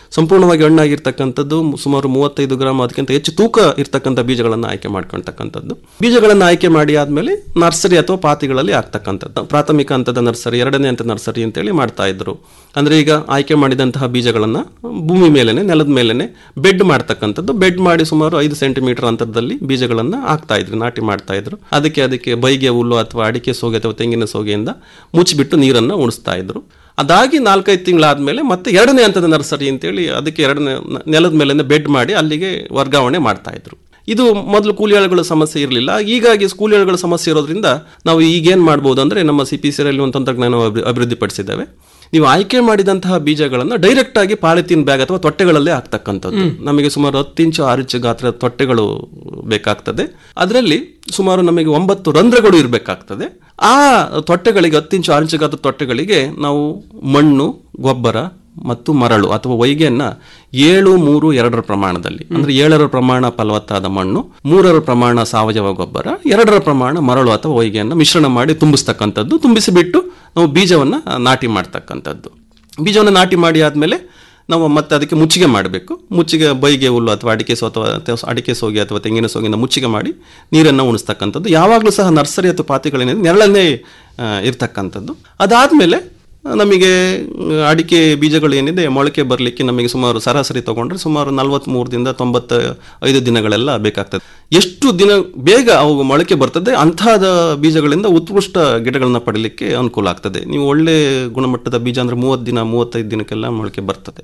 ಸಂಪೂರ್ಣವಾಗಿ ಹಣ್ಣಾಗಿರ್ತಕ್ಕಂಥದ್ದು ಸುಮಾರು ಮೂವತ್ತೈದು ಗ್ರಾಮ್ ಅದಕ್ಕಿಂತ ಹೆಚ್ಚು ತೂಕ ಇರ್ತಕ್ಕಂಥ ಬೀಜಗಳನ್ನು ಆಯ್ಕೆ ಮಾಡ್ಕೊಳ್ತಕ್ಕಂಥದ್ದು ಬೀಜಗಳನ್ನು ಆಯ್ಕೆ ಮಾಡಿ ಆದ್ಮೇಲೆ ನರ್ಸರಿ ಅಥವಾ ಪಾತಿಗಳಲ್ಲಿ ಆಗ್ತಕ್ಕಂಥದ್ದು ಪ್ರಾಥಮಿಕ ಹಂತದ ನರ್ಸರಿ ಎರಡನೇ ಹಂತದ ನರ್ಸರಿ ಅಂತೇಳಿ ಮಾಡ್ತಾ ಇದ್ರು ಅಂದ್ರೆ ಈಗ ಆಯ್ಕೆ ಮಾಡಿದಂತಹ ಬೀಜಗಳನ್ನು ಭೂಮಿ ಮೇಲೆನೆ ನೆಲದ ಮೇಲೆನೆ ಬೆಡ್ ಮಾಡ್ತಕ್ಕಂಥದ್ದು ಬೆಡ್ ಮಾಡಿ ಸುಮಾರು ಐದು ಸೆಂಟಿಮೀಟರ್ ಅಂತರದಲ್ಲಿ ಬೀಜಗಳನ್ನು ಹಾಕ್ತಾ ಇದ್ರು ನಾಟಿ ಮಾಡ್ತಾ ಇದ್ರು ಅದಕ್ಕೆ ಅದಕ್ಕೆ ಬೈಗೆ ಹುಲ್ಲು ಅಥವಾ ಅಡಿಕೆ ಸೋಗೆ ಅಥವಾ ತೆಂಗಿನ ಸೋಗೆಯಿಂದ ಮುಚ್ಚಿಬಿಟ್ಟು ನೀರನ್ನು ಉಣಿಸ್ತಾ ಇದ್ರು ಅದಾಗಿ ನಾಲ್ಕೈದು ತಿಂಗಳಾದ್ಮೇಲೆ ಮತ್ತೆ ಎರಡನೇ ಹಂತದ ನರ್ಸರಿ ಅಂತೇಳಿ ಅದಕ್ಕೆ ಎರಡನೇ ನ- ನೆಲದ ಮೇಲೆ ಬೆಡ್ ಮಾಡಿ ಅಲ್ಲಿಗೆ ವರ್ಗಾವಣೆ ಮಾಡ್ತಾ ಇದ್ರು ಇದು ಮೊದಲು ಕೂಲಿಯಾಳುಗಳ ಸಮಸ್ಯೆ ಇರಲಿಲ್ಲ ಹೀಗಾಗಿ ಕೂಲಿಯಾಳುಗಳ ಸಮಸ್ಯೆ ಇರೋದ್ರಿಂದ ನಾವು ಈಗೇನು ಮಾಡ್ಬೋದು ಅಂದರೆ ನಮ್ಮ ಸಿ ಪಿ ಸಿರಲ್ಲಿ ಒಂದು ತಂತ್ರಜ್ಞಾನ ಅಭಿ- ಅಭಿವೃದ್ಧಿಪಡಿಸಿದ್ದೇವೆ ನೀವು ಆಯ್ಕೆ ಮಾಡಿದಂತಹ ಬೀಜಗಳನ್ನು ಡೈರೆಕ್ಟ್ ಆಗಿ ಪಾಲಿಥೀನ್ ಬ್ಯಾಗ್ ಅಥವಾ ತೊಟ್ಟೆಗಳಲ್ಲೇ ಹಾಕ್ತಕ್ಕಂಥದ್ದು ನಮಗೆ ಸುಮಾರು ಹತ್ತು ಇಂಚು ಆರು ಇಂಚು ಗಾತ್ರದ ತೊಟ್ಟೆಗಳು ಬೇಕಾಗ್ತದೆ ಅದರಲ್ಲಿ ಸುಮಾರು ನಮಗೆ ಒಂಬತ್ತು ರಂಧ್ರಗಳು ಇರಬೇಕಾಗ್ತದೆ ಆ ತೊಟ್ಟೆಗಳಿಗೆ ಹತ್ತು ಇಂಚು ಆರು ಇಂಚು ಗಾತ್ರದ ತೊಟ್ಟೆಗಳಿಗೆ ನಾವು ಮಣ್ಣು ಗೊಬ್ಬರ ಮತ್ತು ಮರಳು ಅಥವಾ ವೈಗೆಯನ್ನ ಏಳು ಮೂರು ಎರಡರ ಪ್ರಮಾಣದಲ್ಲಿ ಅಂದ್ರೆ ಏಳರ ಪ್ರಮಾಣ ಫಲವತ್ತಾದ ಮಣ್ಣು ಮೂರರ ಪ್ರಮಾಣ ಸಾವಯವ ಗೊಬ್ಬರ ಎರಡರ ಪ್ರಮಾಣ ಮರಳು ಅಥವಾ ವೈಗೆಯನ್ನು ಮಿಶ್ರಣ ಮಾಡಿ ತುಂಬಿಸ್ತಕ್ಕಂಥದ್ದು ತುಂಬಿಸಿಬಿಟ್ಟು ನಾವು ಬೀಜವನ್ನ ನಾಟಿ ಮಾಡ್ತಕ್ಕಂಥದ್ದು ಬೀಜವನ್ನು ನಾಟಿ ಮಾಡಿ ಆದ್ಮೇಲೆ ನಾವು ಮತ್ತೆ ಅದಕ್ಕೆ ಮುಚ್ಚಿಗೆ ಮಾಡಬೇಕು ಮುಚ್ಚಿಗೆ ಬೈಗೆ ಹುಲ್ಲು ಅಥವಾ ಅಡಿಕೆ ಸೋ ಅಥವಾ ಅಥವಾ ಅಡಿಕೆ ಸೋಗೆ ಅಥವಾ ತೆಂಗಿನ ಸೋಗಿಂದ ಮುಚ್ಚಿಗೆ ಮಾಡಿ ನೀರನ್ನು ಉಣಿಸ್ತಕ್ಕಂಥದ್ದು ಯಾವಾಗಲೂ ಸಹ ನರ್ಸರಿ ಅಥವಾ ಪಾತಿಗಳೇನಿದೆ ನೆರಳನ್ನೇ ಆ, ಇರ್ತಕ್ಕಂಥದ್ದು ಅದಾದಮೇಲೆ ನಮಗೆ ಆ, ಅಡಿಕೆ ಬೀಜಗಳು ಏನಿದೆ ಮೊಳಕೆ ಬರಲಿಕ್ಕೆ ನಮಗೆ ಸುಮಾರು ಸರಾಸರಿ ತಗೊಂಡ್ರೆ ಸುಮಾರು ನಲವತ್ತ್ಮೂರರಿಂದ ತೊಂಬತ್ತ ಐದು ದಿನಗಳೆಲ್ಲ ಬೇಕಾಗ್ತದೆ ಎಷ್ಟು ದಿನ ಬೇಗ ಅವು ಮೊಳಕೆ ಬರ್ತದೆ ಅಂಥದ ಬೀಜಗಳಿಂದ ಉತ್ಕೃಷ್ಟ ಗಿಡಗಳನ್ನ ಪಡೀಲಿಕ್ಕೆ ಅನುಕೂಲ ಆಗ್ತದೆ ನೀವು ಒಳ್ಳೆ ಗುಣಮಟ್ಟದ ಬೀಜ ಅಂದ್ರೆ ಮೂವತ್ತು ದಿನ ಮೂವತ್ತೈದು ದಿನಕ್ಕೆಲ್ಲ ಮೊಳಕೆ ಬರ್ತದೆ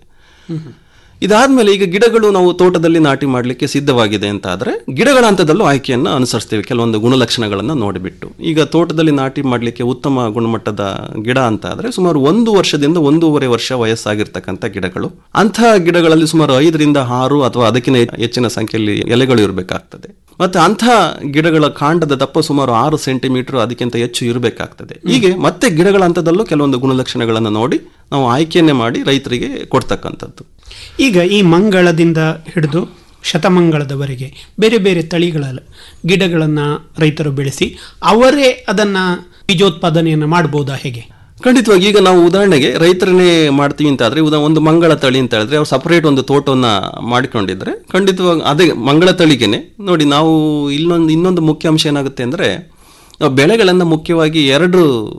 ಇದಾದ್ಮೇಲೆ ಈಗ ಗಿಡಗಳು ನಾವು ತೋಟದಲ್ಲಿ ನಾಟಿ ಮಾಡಲಿಕ್ಕೆ ಸಿದ್ಧವಾಗಿದೆ ಅಂತ ಆದ್ರೆ ಗಿಡಗಳ ಹಂತದಲ್ಲೂ ಆಯ್ಕೆಯನ್ನು ಅನುಸರಿಸ್ತೇವೆ ಕೆಲವೊಂದು ಗುಣಲಕ್ಷಣಗಳನ್ನು ನೋಡಿಬಿಟ್ಟು ಈಗ ತೋಟದಲ್ಲಿ ನಾಟಿ ಮಾಡಲಿಕ್ಕೆ ಉತ್ತಮ ಗುಣಮಟ್ಟದ ಗಿಡ ಅಂತ ಆದ್ರೆ ಸುಮಾರು ಒಂದು ವರ್ಷದಿಂದ ಒಂದೂವರೆ ವರ್ಷ ವಯಸ್ಸಾಗಿರ್ತಕ್ಕಂಥ ಗಿಡಗಳು ಅಂತಹ ಗಿಡಗಳಲ್ಲಿ ಸುಮಾರು ಐದರಿಂದ ಆರು ಅಥವಾ ಅದಕ್ಕಿಂತ ಹೆಚ್ಚಿನ ಸಂಖ್ಯೆಯಲ್ಲಿ ಎಲೆಗಳು ಇರಬೇಕಾಗ್ತದೆ ಮತ್ತೆ ಅಂಥ ಗಿಡಗಳ ಕಾಂಡದ ದಪ್ಪ ಸುಮಾರು ಆರು ಸೆಂಟಿಮೀಟರ್ ಅದಕ್ಕಿಂತ ಹೆಚ್ಚು ಇರಬೇಕಾಗ್ತದೆ ಹೀಗೆ ಮತ್ತೆ ಗಿಡಗಳ ಹಂತದಲ್ಲೂ ಕೆಲವೊಂದು ಗುಣಲಕ್ಷಣಗಳನ್ನು ನೋಡಿ ನಾವು ಆಯ್ಕೆಯನ್ನೇ ಮಾಡಿ ರೈತರಿಗೆ ಕೊಡ್ತಕ್ಕಂಥದ್ದು ಈಗ ಈ ಮಂಗಳದಿಂದ ಹಿಡಿದು ಶತಮಂಗಳದವರೆಗೆ ಬೇರೆ ಬೇರೆ ತಳಿಗಳ ಗಿಡಗಳನ್ನು ರೈತರು ಬೆಳೆಸಿ ಅವರೇ ಅದನ್ನ ಬೀಜೋತ್ಪಾದನೆಯನ್ನು ಮಾಡ್ಬೋದಾ ಹೇಗೆ ಖಂಡಿತವಾಗಿ ಈಗ ನಾವು ಉದಾಹರಣೆಗೆ ರೈತರನ್ನೇ ಮಾಡ್ತೀವಿ ಅಂತ ಆದ್ರೆ ಉದಾ ಒಂದು ಮಂಗಳ ತಳಿ ಅಂತ ಹೇಳಿದ್ರೆ ಅವ್ರು ಸಪರೇಟ್ ಒಂದು ತೋಟವನ್ನ ಮಾಡಿಕೊಂಡಿದ್ರೆ ಖಂಡಿತವಾಗಿ ಅದೇ ಮಂಗಳ ತಳಿಗೆನೆ ನೋಡಿ ನಾವು ಇಲ್ಲೊಂದು ಇನ್ನೊಂದು ಮುಖ್ಯ ಅಂಶ ಏನಾಗುತ್ತೆ ಅಂದ್ರೆ ನಾವು ಬೆಳೆಗಳನ್ನು ಮುಖ್ಯವಾಗಿ ಎರಡು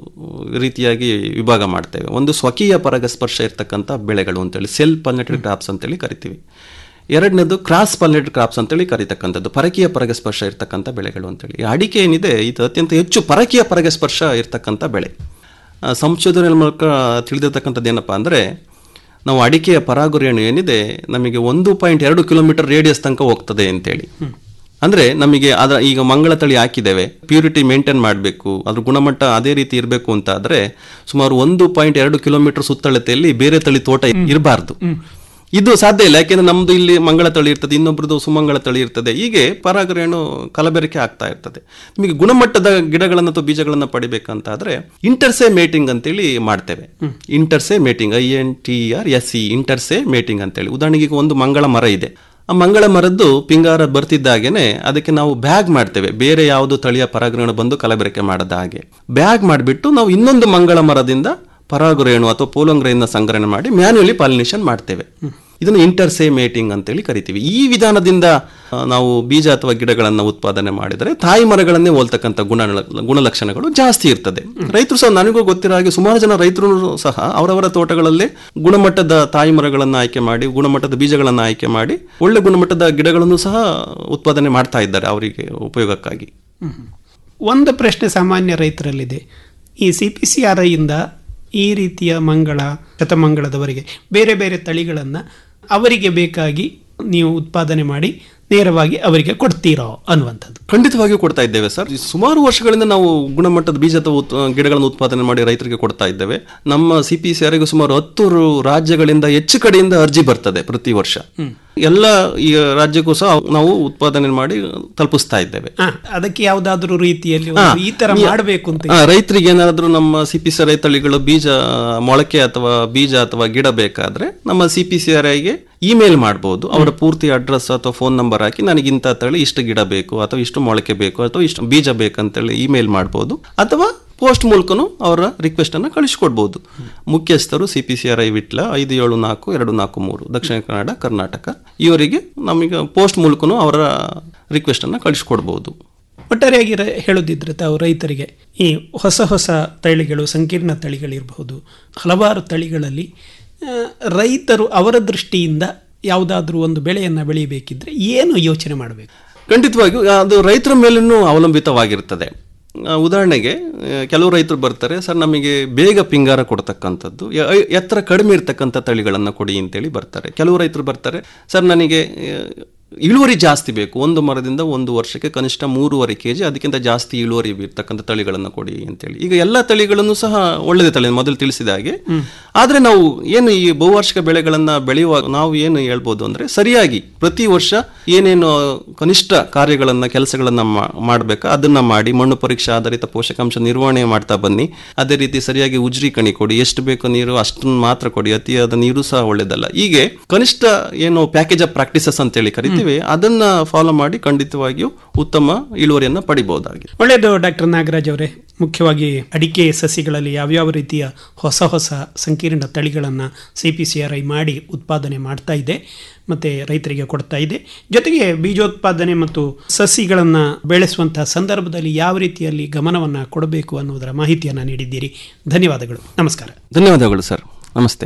ರೀತಿಯಾಗಿ ವಿಭಾಗ ಮಾಡ್ತೇವೆ ಒಂದು ಸ್ವಕೀಯ ಪರಾಗಸ್ಪರ್ಶ ಇರ್ತಕ್ಕಂಥ ಬೆಳೆಗಳು ಅಂತೇಳಿ ಸೆಲ್ ಪಲ್ನೆಟೆಡ್ ಕ್ರಾಪ್ಸ್ ಅಂತೇಳಿ ಕರಿತೀವಿ ಎರಡನೇದು ಕ್ರಾಸ್ ಪಲ್ನೆಟೆಡ್ ಕ್ರಾಪ್ಸ್ ಅಂತೇಳಿ ಕರೀತಕ್ಕಂಥದ್ದು ಪರಕೀಯ ಪರಾಗಸ್ಪರ್ಶ ಇರ್ತಕ್ಕಂಥ ಬೆಳೆಗಳು ಅಂತೇಳಿ ಈ ಅಡಿಕೆ ಏನಿದೆ ಇದು ಅತ್ಯಂತ ಹೆಚ್ಚು ಪರಕೀಯ ಪರಾಗಸ್ಪರ್ಶ ಇರ್ತಕ್ಕಂಥ ಬೆಳೆ ಆ, ಸಂಶೋಧನೆ ಮೂಲಕ ತಿಳಿದಿರ್ತಕ್ಕಂಥದ್ದು ಏನಪ್ಪ ಅಂದರೆ ನಾವು ಅಡಿಕೆಯ ಪರಾಗುರೇಣು ಏನಿದೆ ನಮಗೆ ಒಂದು ಪಾಯಿಂಟ್ ಎರಡು ಕಿಲೋಮೀಟರ್ ರೇಡಿಯಸ್ ತನಕ ಹೋಗ್ತದೆ ಅಂತೇಳಿ ಅಂದ್ರೆ ನಮಗೆ ಅದ ಈಗ ಮಂಗಳ ತಳಿ ಹಾಕಿದ್ದೇವೆ ಪ್ಯೂರಿಟಿ ಮೇಂಟೈನ್ ಮಾಡಬೇಕು ಅದ್ರ ಗುಣಮಟ್ಟ ಅದೇ ರೀತಿ ಇರಬೇಕು ಅಂತ ಆದ್ರೆ ಸುಮಾರು ಒಂದು ಪಾಯಿಂಟ್ ಎರಡು ಕಿಲೋಮೀಟರ್ ಸುತ್ತಳತೆಯಲ್ಲಿ ಬೇರೆ ತಳಿ ತೋಟ ಇರಬಾರ್ದು ಇದು ಸಾಧ್ಯ ಇಲ್ಲ ಯಾಕೆಂದ್ರೆ ನಮ್ದು ಇಲ್ಲಿ ಮಂಗಳ ತಳಿ ಇರ್ತದೆ ಇನ್ನೊಬ್ರದ್ದು ಸುಮಂಗಳ ತಳಿ ಇರ್ತದೆ ಹೀಗೆ ಪರಾಗರೇಣು ಕಲಬೆರಕೆ ಆಗ್ತಾ ಇರ್ತದೆ ನಿಮಗೆ ಗುಣಮಟ್ಟದ ಗಿಡಗಳನ್ನು ಅಥವಾ ಬೀಜಗಳನ್ನು ಪಡಿಬೇಕಂತ ಆದ್ರೆ ಇಂಟರ್ಸೆ ಮೇಟಿಂಗ್ ಅಂತೇಳಿ ಮಾಡ್ತೇವೆ inter se mating I N T R S C inter se mating ಅಂತೇಳಿ ಉದಾಹರಣೆಗೆ ಈಗ ಒಂದು ಮಂಗಳ ಮರ ಇದೆ ಆ ಮಂಗಳ ಮರದ್ದು ಪಿಂಗಾರ ಬರ್ತಿದ್ದಾಗೇನೆ ಅದಕ್ಕೆ ನಾವು ಬ್ಯಾಗ್ ಮಾಡ್ತೇವೆ ಬೇರೆ ಯಾವುದು ತಳಿಯ ಪರಾಗರೇಣು ಬಂದು ಕಲಬೆರಕೆ ಮಾಡದ ಹಾಗೆ ಬ್ಯಾಗ್ ಮಾಡಿಬಿಟ್ಟು ನಾವು ಇನ್ನೊಂದು ಮಂಗಳ ಮರದಿಂದ ಪರಾಗರೇಣು ಅಥವಾ ಪೋಲಂಗ್ರೆಯನ್ನ ಸಂಗ್ರಹಣೆ ಮಾಡಿ ಮ್ಯಾನ್ಯುಯಲಿ ಪಾಲಿನೇಷನ್ ಮಾಡ್ತೇವೆ ಇದನ್ನು ಇಂಟರ್ಸೇ ಮೇಟಿಂಗ್ ಅಂತೇಳಿ ಕರಿತೀವಿ ಈ ವಿಧಾನದಿಂದ ಆ, ನಾವು ಬೀಜ ಅಥವಾ ಗಿಡಗಳನ್ನು ಉತ್ಪಾದನೆ ಮಾಡಿದರೆ ತಾಯಿ ಮರಗಳನ್ನೇ ಹೋಲ್ತಕ್ಕಂಥ ಗುಣ ಗುಣಲಕ್ಷಣಗಳು ಜಾಸ್ತಿ ಇರ್ತದೆ ರೈತರು ಸಹ ನನಗೂ ಗೊತ್ತಿರೋ ಹಾಗೆ ಸುಮಾರು ಜನ ರೈತರು ಸಹ ಅವರವರ ತೋಟಗಳಲ್ಲೇ ಗುಣಮಟ್ಟದ ತಾಯಿ ಮರಗಳನ್ನು ಆಯ್ಕೆ ಮಾಡಿ ಗುಣಮಟ್ಟದ ಬೀಜಗಳನ್ನು ಆಯ್ಕೆ ಮಾಡಿ ಒಳ್ಳೆ ಗುಣಮಟ್ಟದ ಗಿಡಗಳನ್ನು ಸಹ ಉತ್ಪಾದನೆ ಮಾಡ್ತಾ ಇದ್ದಾರೆ ಅವರಿಗೆ ಉಪಯೋಗಕ್ಕಾಗಿ ಒಂದು ಪ್ರಶ್ನೆ ಸಾಮಾನ್ಯ ರೈತರಲ್ಲಿದೆ ಈ ಸಿ ಪಿ ಸಿ ಆರ್ ಐಯಿಂದ ಈ ರೀತಿಯ ಮಂಗಳ ಶತಮಂಗಳದವರೆಗೆ ಬೇರೆ ಬೇರೆ ತಳಿಗಳನ್ನು ಅವರಿಗೆ ಬೇಕಾಗಿ ನೀವು ಉತ್ಪಾದನೆ ಮಾಡಿ ನೇರವಾಗಿ ಅವರಿಗೆ ಕೊಡ್ತೀರೋ ಅನ್ನುವಂಥದ್ದು ಖಂಡಿತವಾಗಿಯೂ ಕೊಡ್ತಾ ಇದ್ದೇವೆ ಸರ್ ಈ ಸುಮಾರು ವರ್ಷಗಳಿಂದ ನಾವು ಗುಣಮಟ್ಟದ ಬೀಜ ಅಥವಾ ಉತ್- ಗಿಡಗಳನ್ನು ಉತ್ಪಾದನೆ ಮಾಡಿ ರೈತರಿಗೆ ಕೊಡ್ತಾ ಇದ್ದೇವೆ ನಮ್ಮ ಸಿ ಪಿ ಸಿ ಆರ್ಗೆ ಸುಮಾರು ಹತ್ತು ರು- ರಾಜ್ಯಗಳಿಂದ ಹೆಚ್ಚು ಕಡೆಯಿಂದ ಅರ್ಜಿ ಬರ್ತದೆ ಪ್ರತಿ ವರ್ಷ ಎಲ್ಲ ಈ ರಾಜ್ಯಕ್ಕೂ ಸಹ ನಾವು ಉತ್ಪಾದನೆ ಮಾಡಿ ತಲುಪಿಸ್ತಾ ಇದ್ದೇವೆ ಆ, ಅದಕ್ಕೆ ಯಾವುದಾದ್ರೂ ರೀತಿಯಲ್ಲಿ ಹಾ, ಒಂದು ಈ ತರ ಈ- ಮಾಡಬೇಕು ಅಂತ ಆ, ರೈತರಿಗೆ ಏನಾದರೂ ನಮ್ಮ C P C R I ತಳಿಗಳು ಬೀಜ ಮೊಳಕೆ ಅಥವಾ ಬೀಜ ಅಥವಾ ಗಿಡ ಬೇಕಾದ್ರೆ ನಮ್ಮ ಸಿ ಪಿ ಸಿ ಆರ್ ಐಗೆ ಇಮೇಲ್ ಮಾಡಬಹುದು ಅವರ ಪೂರ್ತಿ ಅಡ್ರೆಸ್ ಅಥವಾ ಫೋನ್ ನಂಬರ್ ಹಾಕಿ ನನಗೆ ಇಂಥ ತಳಿ ಇಷ್ಟು ಗಿಡ ಬೇಕು ಅಥವಾ ಇಷ್ಟು ಮೊಳಕೆ ಬೇಕು ಅಥವಾ ಇಷ್ಟು ಬೀಜ ಬೇಕಂತೇಳಿ ಇಮೇಲ್ ಮಾಡಬಹುದು ಅಥವಾ ಪೋಸ್ಟ್ ಮೂಲಕನೂ ಅವರ ರಿಕ್ವೆಸ್ಟ್ ಅನ್ನು ಕಳಿಸ್ಕೊಡ್ಬೋದು ಮುಖ್ಯಸ್ಥರು C P C R I Vittal ಐದು ಏಳು ನಾಲ್ಕು ಎರಡು ನಾಲ್ಕು ಮೂರು ದಕ್ಷಿಣ ಕನ್ನಡ ಕರ್ನಾಟಕ ಇವರಿಗೆ ನಮಗೆ ಪೋಸ್ಟ್ ಮೂಲಕನೂ ಅವರ ರಿಕ್ವೆಸ್ಟ್ ಅನ್ನು ಕಳಿಸ್ಕೊಡ್ಬೋದು ಒಟ್ಟಾರೆಯಾಗಿ ರ- ಹೇಳೋದಿದ್ರೆ ತಾವು ರೈತರಿಗೆ ಈ ಹೊಸ ಹೊಸ ತಳಿಗಳು ಸಂಕೀರ್ಣ ತಳಿಗಳಿರಬಹುದು ಹಲವಾರು ತಳಿಗಳಲ್ಲಿ ಆ, ರೈತರು ಅವರ ದೃಷ್ಟಿಯಿಂದ ಯಾವುದಾದ್ರೂ ಒಂದು ಬೆಳೆಯನ್ನು ಬೆಳೆಯಬೇಕಿದ್ರೆ ಏನು ಯೋಚನೆ ಮಾಡಬೇಕು ಖಂಡಿತವಾಗಿಯೂ ಅದು ರೈತರ ಮೇಲೂ ಅವಲಂಬಿತವಾಗಿರ್ತದೆ ಆ, ಉದಾಹರಣೆಗೆ ಆ, ಕೆಲವು ರೈತರು ಬರ್ತಾರೆ ಸರ್ ನಮಗೆ ಬೇಗ ಪಿಂಗಾರ ಕೊಡ್ತಕ್ಕಂಥದ್ದು ಯ- ಎತ್ತರ ಕಡಿಮೆ ಇರ್ತಕ್ಕಂಥ ತಳಿಗಳನ್ನು ಕೊಡಿ ಅಂತೇಳಿ ಬರ್ತಾರೆ ಕೆಲವು ರೈತರು ಬರ್ತಾರೆ ಸರ್ ನನಗೆ ಆ, ಇಳುವರಿ ಜಾಸ್ತಿ ಬೇಕು ಒಂದು ಮರದಿಂದ ಒಂದು ವರ್ಷಕ್ಕೆ ಕನಿಷ್ಠ ಮೂರುವರೆ ಕೆ ಜಿ ಅದಕ್ಕಿಂತ ಜಾಸ್ತಿ ಇಳುವರಿ ಇರ್ತಕ್ಕಂಥ ತಳಿಗಳನ್ನು ಕೊಡಿ ಅಂತೇಳಿ ಈಗ ಎಲ್ಲ ತಳಿಗಳನ್ನು ಸಹ ಒಳ್ಳೆಯ ತಳಿ ಮೊದಲು ತಿಳಿಸಿದ ಹಾಗೆ ಆದರೆ ನಾವು ಏನು ಈ ಬಹುವಾರ್ಷಿಕ ಬೆಳೆಗಳನ್ನು ಬೆಳೆಯುವಾಗ ನಾವು ಏನು ಹೇಳ್ಬೋದು ಅಂದರೆ ಸರಿಯಾಗಿ ಪ್ರತಿ ವರ್ಷ ಏನೇನು ಕನಿಷ್ಠ ಕಾರ್ಯಗಳನ್ನು ಕೆಲಸಗಳನ್ನು ಮಾಡಬೇಕಾ ಅದನ್ನ ಮಾಡಿ ಮಣ್ಣು ಪರೀಕ್ಷೆ ಆಧಾರಿತ ಪೋಷಕಾಂಶ ನಿರ್ವಹಣೆ ಮಾಡ್ತಾ ಬನ್ನಿ ಅದೇ ರೀತಿ ಸರಿಯಾಗಿ ಉಜ್ರಿ ಕಣಿ ಕೊಡಿ ಎಷ್ಟು ಬೇಕು ನೀರು ಅಷ್ಟನ್ನು ಮಾತ್ರ ಕೊಡಿ ಅತಿಯಾದ ನೀರು ಸಹ ಒಳ್ಳೇದಲ್ಲ ಹೀಗೆ ಕನಿಷ್ಠ ಏನು ಪ್ಯಾಕೇಜ್ ಆಫ್ ಪ್ರಾಕ್ಟೀಸಸ್ ಅಂತೇಳಿ ಕರಿತೀವಿ ಅದನ್ನ ಫಾಲೋ ಮಾಡಿ ಖಂಡಿತವಾಗಿಯೂ ಉತ್ತಮ ಇಳುವರಿಯನ್ನು ಪಡಿಬಹುದಾಗಿದೆ ಒಳ್ಳೆಯದು ಡಾಕ್ಟರ್ ನಾಗರಾಜ್ ಅವರೇ ಮುಖ್ಯವಾಗಿ ಅಡಿಕೆ ಸಸಿಗಳಲ್ಲಿ ಯಾವ್ಯಾವ ರೀತಿಯ ಹೊಸ ಹೊಸ ಸಂಕೀರ್ಣ ತಳಿಗಳನ್ನು C P C R I ಮಾಡಿ ಉತ್ಪಾದನೆ ಮಾಡ್ತಾ ಇದೆ ಮತ್ತು ರೈತರಿಗೆ ಕೊಡ್ತಾ ಇದೆ ಜೊತೆಗೆ ಬೀಜೋತ್ಪಾದನೆ ಮತ್ತು ಸಸಿಗಳನ್ನು ಬೆಳೆಸುವಂತಹ ಸಂದರ್ಭದಲ್ಲಿ ಯಾವ ರೀತಿಯಲ್ಲಿ ಗಮನವನ್ನು ಕೊಡಬೇಕು ಅನ್ನೋದರ ಮಾಹಿತಿಯನ್ನು ನೀಡಿದ್ದೀರಿ ಧನ್ಯವಾದಗಳು ನಮಸ್ಕಾರ ಧನ್ಯವಾದಗಳು ಸರ್ ನಮಸ್ತೆ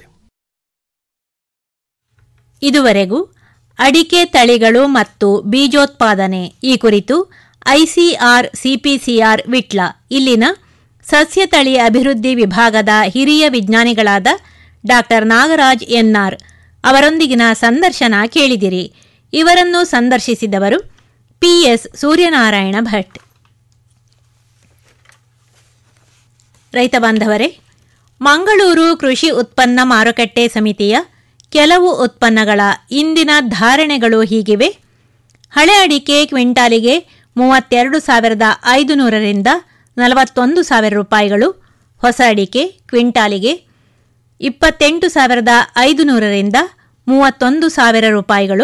ಇದುವರೆಗೂ ಅಡಿಕೆ ತಳಿಗಳು ಮತ್ತು ಬೀಜೋತ್ಪಾದನೆ ಈ ಕುರಿತು ಐಸಿಆರ್ ಸಿಪಿಸಿಆರ್ ವಿಟ್ಲ ಇಲ್ಲಿನ ಸಸ್ಯ ತಳಿ ಅಭಿವೃದ್ಧಿ ವಿಭಾಗದ ಹಿರಿಯ ವಿಜ್ಞಾನಿಗಳಾದ ಡಾಕ್ಟರ್ ನಾಗರಾಜ್ ಎನ್ಆರ್ ಅವರೊಂದಿಗಿನ ಸಂದರ್ಶನ ಕೇಳಿದಿರಿ ಇವರನ್ನು ಸಂದರ್ಶಿಸಿದವರು ಪಿಎಸ್ ಸೂರ್ಯನಾರಾಯಣ ಭಟ್ ರೈತ ಬಾಂಧವರೇ ಮಂಗಳೂರು ಕೃಷಿ ಉತ್ಪನ್ನ ಮಾರುಕಟ್ಟೆ ಸಮಿತಿಯ ಕೆಲವು ಉತ್ಪನ್ನಗಳ ಇಂದಿನ ಧಾರಣೆಗಳು ಹೀಗಿವೆ ಹಳೆ ಅಡಿಕೆ ಕ್ವಿಂಟಾಲಿಗೆ ಮೂವತ್ತೆರಡು ಸಾವಿರದ ಐದುನೂರರಿಂದ ನಲವತ್ತೊಂದು ಸಾವಿರ ರೂಪಾಯಿಗಳು ಹೊಸ ಅಡಿಕೆ ಕ್ವಿಂಟಾಲಿಗೆ ಇಪ್ಪತ್ತೆಂಟು ಸಾವಿರದ ಐದುನೂರರಿಂದ ಮೂವತ್ತೊಂದು ಸಾವಿರ ರೂಪಾಯಿಗಳು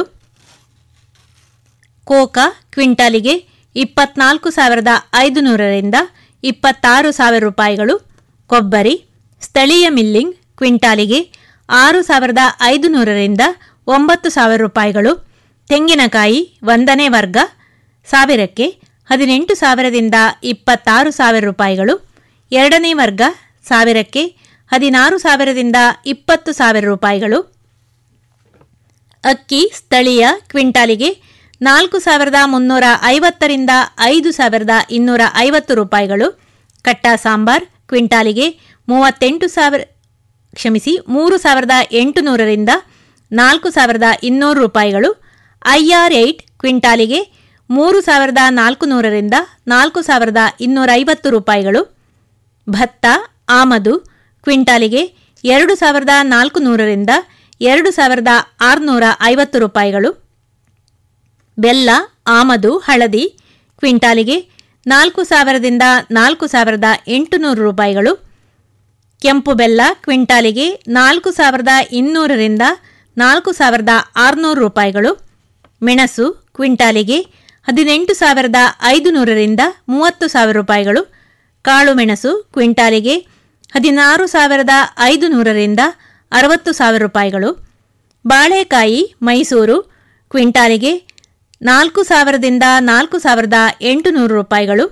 ಕೋಕಾ ಕ್ವಿಂಟಾಲಿಗೆ ಇಪ್ಪತ್ನಾಲ್ಕು ಸಾವಿರದ ಐದುನೂರರಿಂದ ಇಪ್ಪತ್ತಾರು ಸಾವಿರ ರೂಪಾಯಿಗಳು ಕೊಬ್ಬರಿ ಸ್ಥಳೀಯ ಮಿಲ್ಲಿಂಗ್ ಕ್ವಿಂಟಾಲಿಗೆ ಆರು ಸಾವಿರದ ಐದುನೂರರಿಂದ ಒಂಬತ್ತು ಸಾವಿರ ರೂಪಾಯಿಗಳು ತೆಂಗಿನಕಾಯಿ ಒಂದನೇ ವರ್ಗ ಸಾವಿರಕ್ಕೆ ಹದಿನೆಂಟು ಸಾವಿರದಿಂದ ಇಪ್ಪತ್ತಾರು ಸಾವಿರ ರೂಪಾಯಿಗಳು ಎರಡನೇ ವರ್ಗ ಸಾವಿರಕ್ಕೆ ಹದಿನಾರು ಸಾವಿರದಿಂದ ಇಪ್ಪತ್ತು ಸಾವಿರ ರೂಪಾಯಿಗಳು ಅಕ್ಕಿ ಸ್ಥಳೀಯ ಕ್ವಿಂಟಾಲಿಗೆ ನಾಲ್ಕು ಸಾವಿರದ ಮುನ್ನೂರ ಐವತ್ತರಿಂದ ಐದು ಸಾವಿರದ ಇನ್ನೂರ ಐವತ್ತು ರೂಪಾಯಿಗಳು ಕಟ್ಟ ಸಾಂಬಾರ್ ಕ್ವಿಂಟಾಲಿಗೆ ಮೂವತ್ತೆಂಟು ಸಾವಿರ ಕ್ಷಮಿಸಿ ಮೂರು ಸಾವಿರದ ಎಂಟುನೂರರಿಂದ ನಾಲ್ಕು ಸಾವಿರದ ಇನ್ನೂರು ರೂಪಾಯಿಗಳು ಐಆರ್ ಏಯ್ಟ್ ಕ್ವಿಂಟಾಲಿಗೆ ಮೂರು ಸಾವಿರದ ನಾಲ್ಕು ನೂರರಿಂದ ನಾಲ್ಕು ಸಾವಿರದ ಇನ್ನೂರ ಐವತ್ತು ರೂಪಾಯಿಗಳು ಭತ್ತ ಆಮದು ಕ್ವಿಂಟಾಲಿಗೆ ಎರಡು ಸಾವಿರದ ನಾಲ್ಕು ನೂರರಿಂದ ಎರಡು ಸಾವಿರದ ಆರುನೂರ ಐವತ್ತು ರೂಪಾಯಿಗಳು ಬೆಲ್ಲ ಆಮದು ಹಳದಿ ಕ್ವಿಂಟಾಲಿಗೆ ನಾಲ್ಕು ಸಾವಿರದಿಂದ ನಾಲ್ಕು ಸಾವಿರದ ಎಂಟುನೂರು ರೂಪಾಯಿಗಳು ಕೆಂಪು ಬೆಲ್ಲ ಕ್ವಿಂಟಾಲಿಗೆ ನಾಲ್ಕು ಸಾವಿರದ ಇನ್ನೂರರಿಂದ ನಾಲ್ಕು ಸಾವಿರದ ಆರುನೂರು ರೂಪಾಯಿಗಳು ಮೆಣಸು ಕ್ವಿಂಟಾಲಿಗೆ ಹದಿನೆಂಟು ಸಾವಿರದ ಐದುನೂರರಿಂದ ಮೂವತ್ತು ಸಾವಿರ ರೂಪಾಯಿಗಳು ಕಾಳು ಮೆಣಸು ಕ್ವಿಂಟಾಲಿಗೆ ಹದಿನಾರು ಸಾವಿರದ ಐದುನೂರರಿಂದ ಅರವತ್ತು ಸಾವಿರ ರೂಪಾಯಿಗಳು ಬಾಳೆಕಾಯಿ ಮೈಸೂರು ಕ್ವಿಂಟಾಲಿಗೆ ನಾಲ್ಕು ಸಾವಿರದಿಂದ ನಾಲ್ಕು ಸಾವಿರದ ಎಂಟುನೂರು ರೂಪಾಯಿಗಳು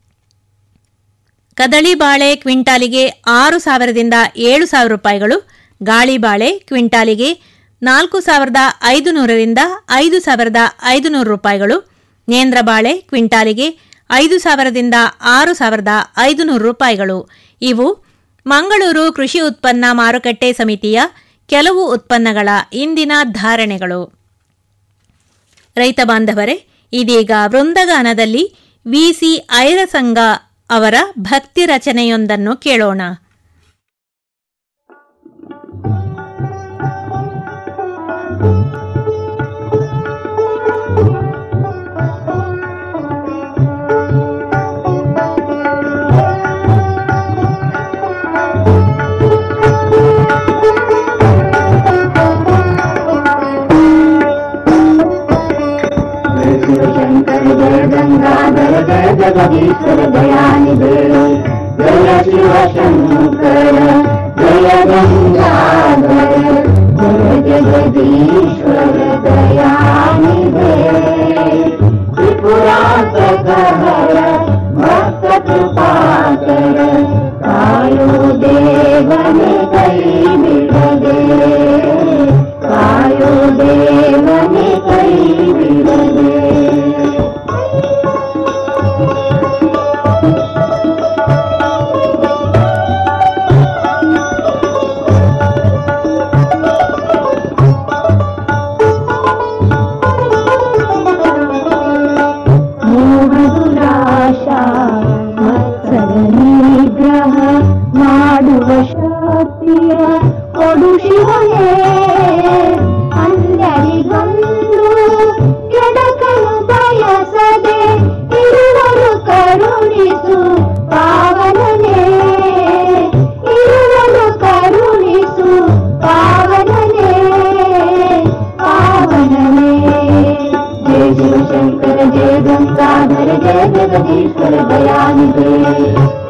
ಕದಳಿ ಬಾಳೆ ಕ್ವಿಂಟಾಲಿಗೆ ಆರು ಸಾವಿರದಿಂದ ಏಳು ಸಾವಿರ ರೂಪಾಯಿಗಳು ಗಾಳಿ ಬಾಳೆ ಕ್ವಿಂಟಾಲಿಗೆ ನಾಲ್ಕು ಸಾವಿರದ ಐದುನೂರರಿಂದ ಐದು ಸಾವಿರದ ಐದುನೂರು ರೂಪಾಯಿಗಳು ನೇಂದ್ರ ಬಾಳೆ ಕ್ವಿಂಟಾಲಿಗೆ ಐದು ಸಾವಿರದಿಂದ ಆರು ಸಾವಿರದ ಐದುನೂರು ರೂಪಾಯಿಗಳು ಇವು ಮಂಗಳೂರು ಕೃಷಿ ಉತ್ಪನ್ನ ಮಾರುಕಟ್ಟೆ ಸಮಿತಿಯ ಕೆಲವು ಉತ್ಪನ್ನಗಳ ಇಂದಿನ ಧಾರಣೆಗಳು ರೈತ ಬಾಂಧವರೇ ಇದೀಗ ವೃಂದಗಾನದಲ್ಲಿ ವಿಸಿ ಐರಸಂಗ ಅವರ ಭಕ್ತಿ ರಚನೆಯೊಂದನ್ನು ಕೇಳೋಣ शंकर जय गंगाधर जय जगदीश्वर दयानिधे जय जय शिवशङ्कर जय गङ्गाधर जय जगदीश्वर दयानिधे त्रिपुरासकहर भक्तकृपाकर कायो देवने कೈ ಬಿಡದೆ ಕಾಯೋ ದೇವನೆ ಕೈ ಬಿಡದೆ ಮೋಹದುರಾಶ ಮತ್ಸರ ನಿಗ್ರಹ ಮಾಡುವ ಶಕ್ತಿಯ ಕೊಡು ಶಿವನೇ ಅಂದರಿಗೊಂದು ಕೆಡಕನು ಬಯಸದೆ ಇರುವರು ಕರುಣಿಸು ಪಾವನನೇ ಇರುವರು ಕರುಣಿಸು ಪಾವನನೇ ಪಾವನನೇ जय शिवशंकर जय गंगाधर जय जगदीश्वर दयानिधे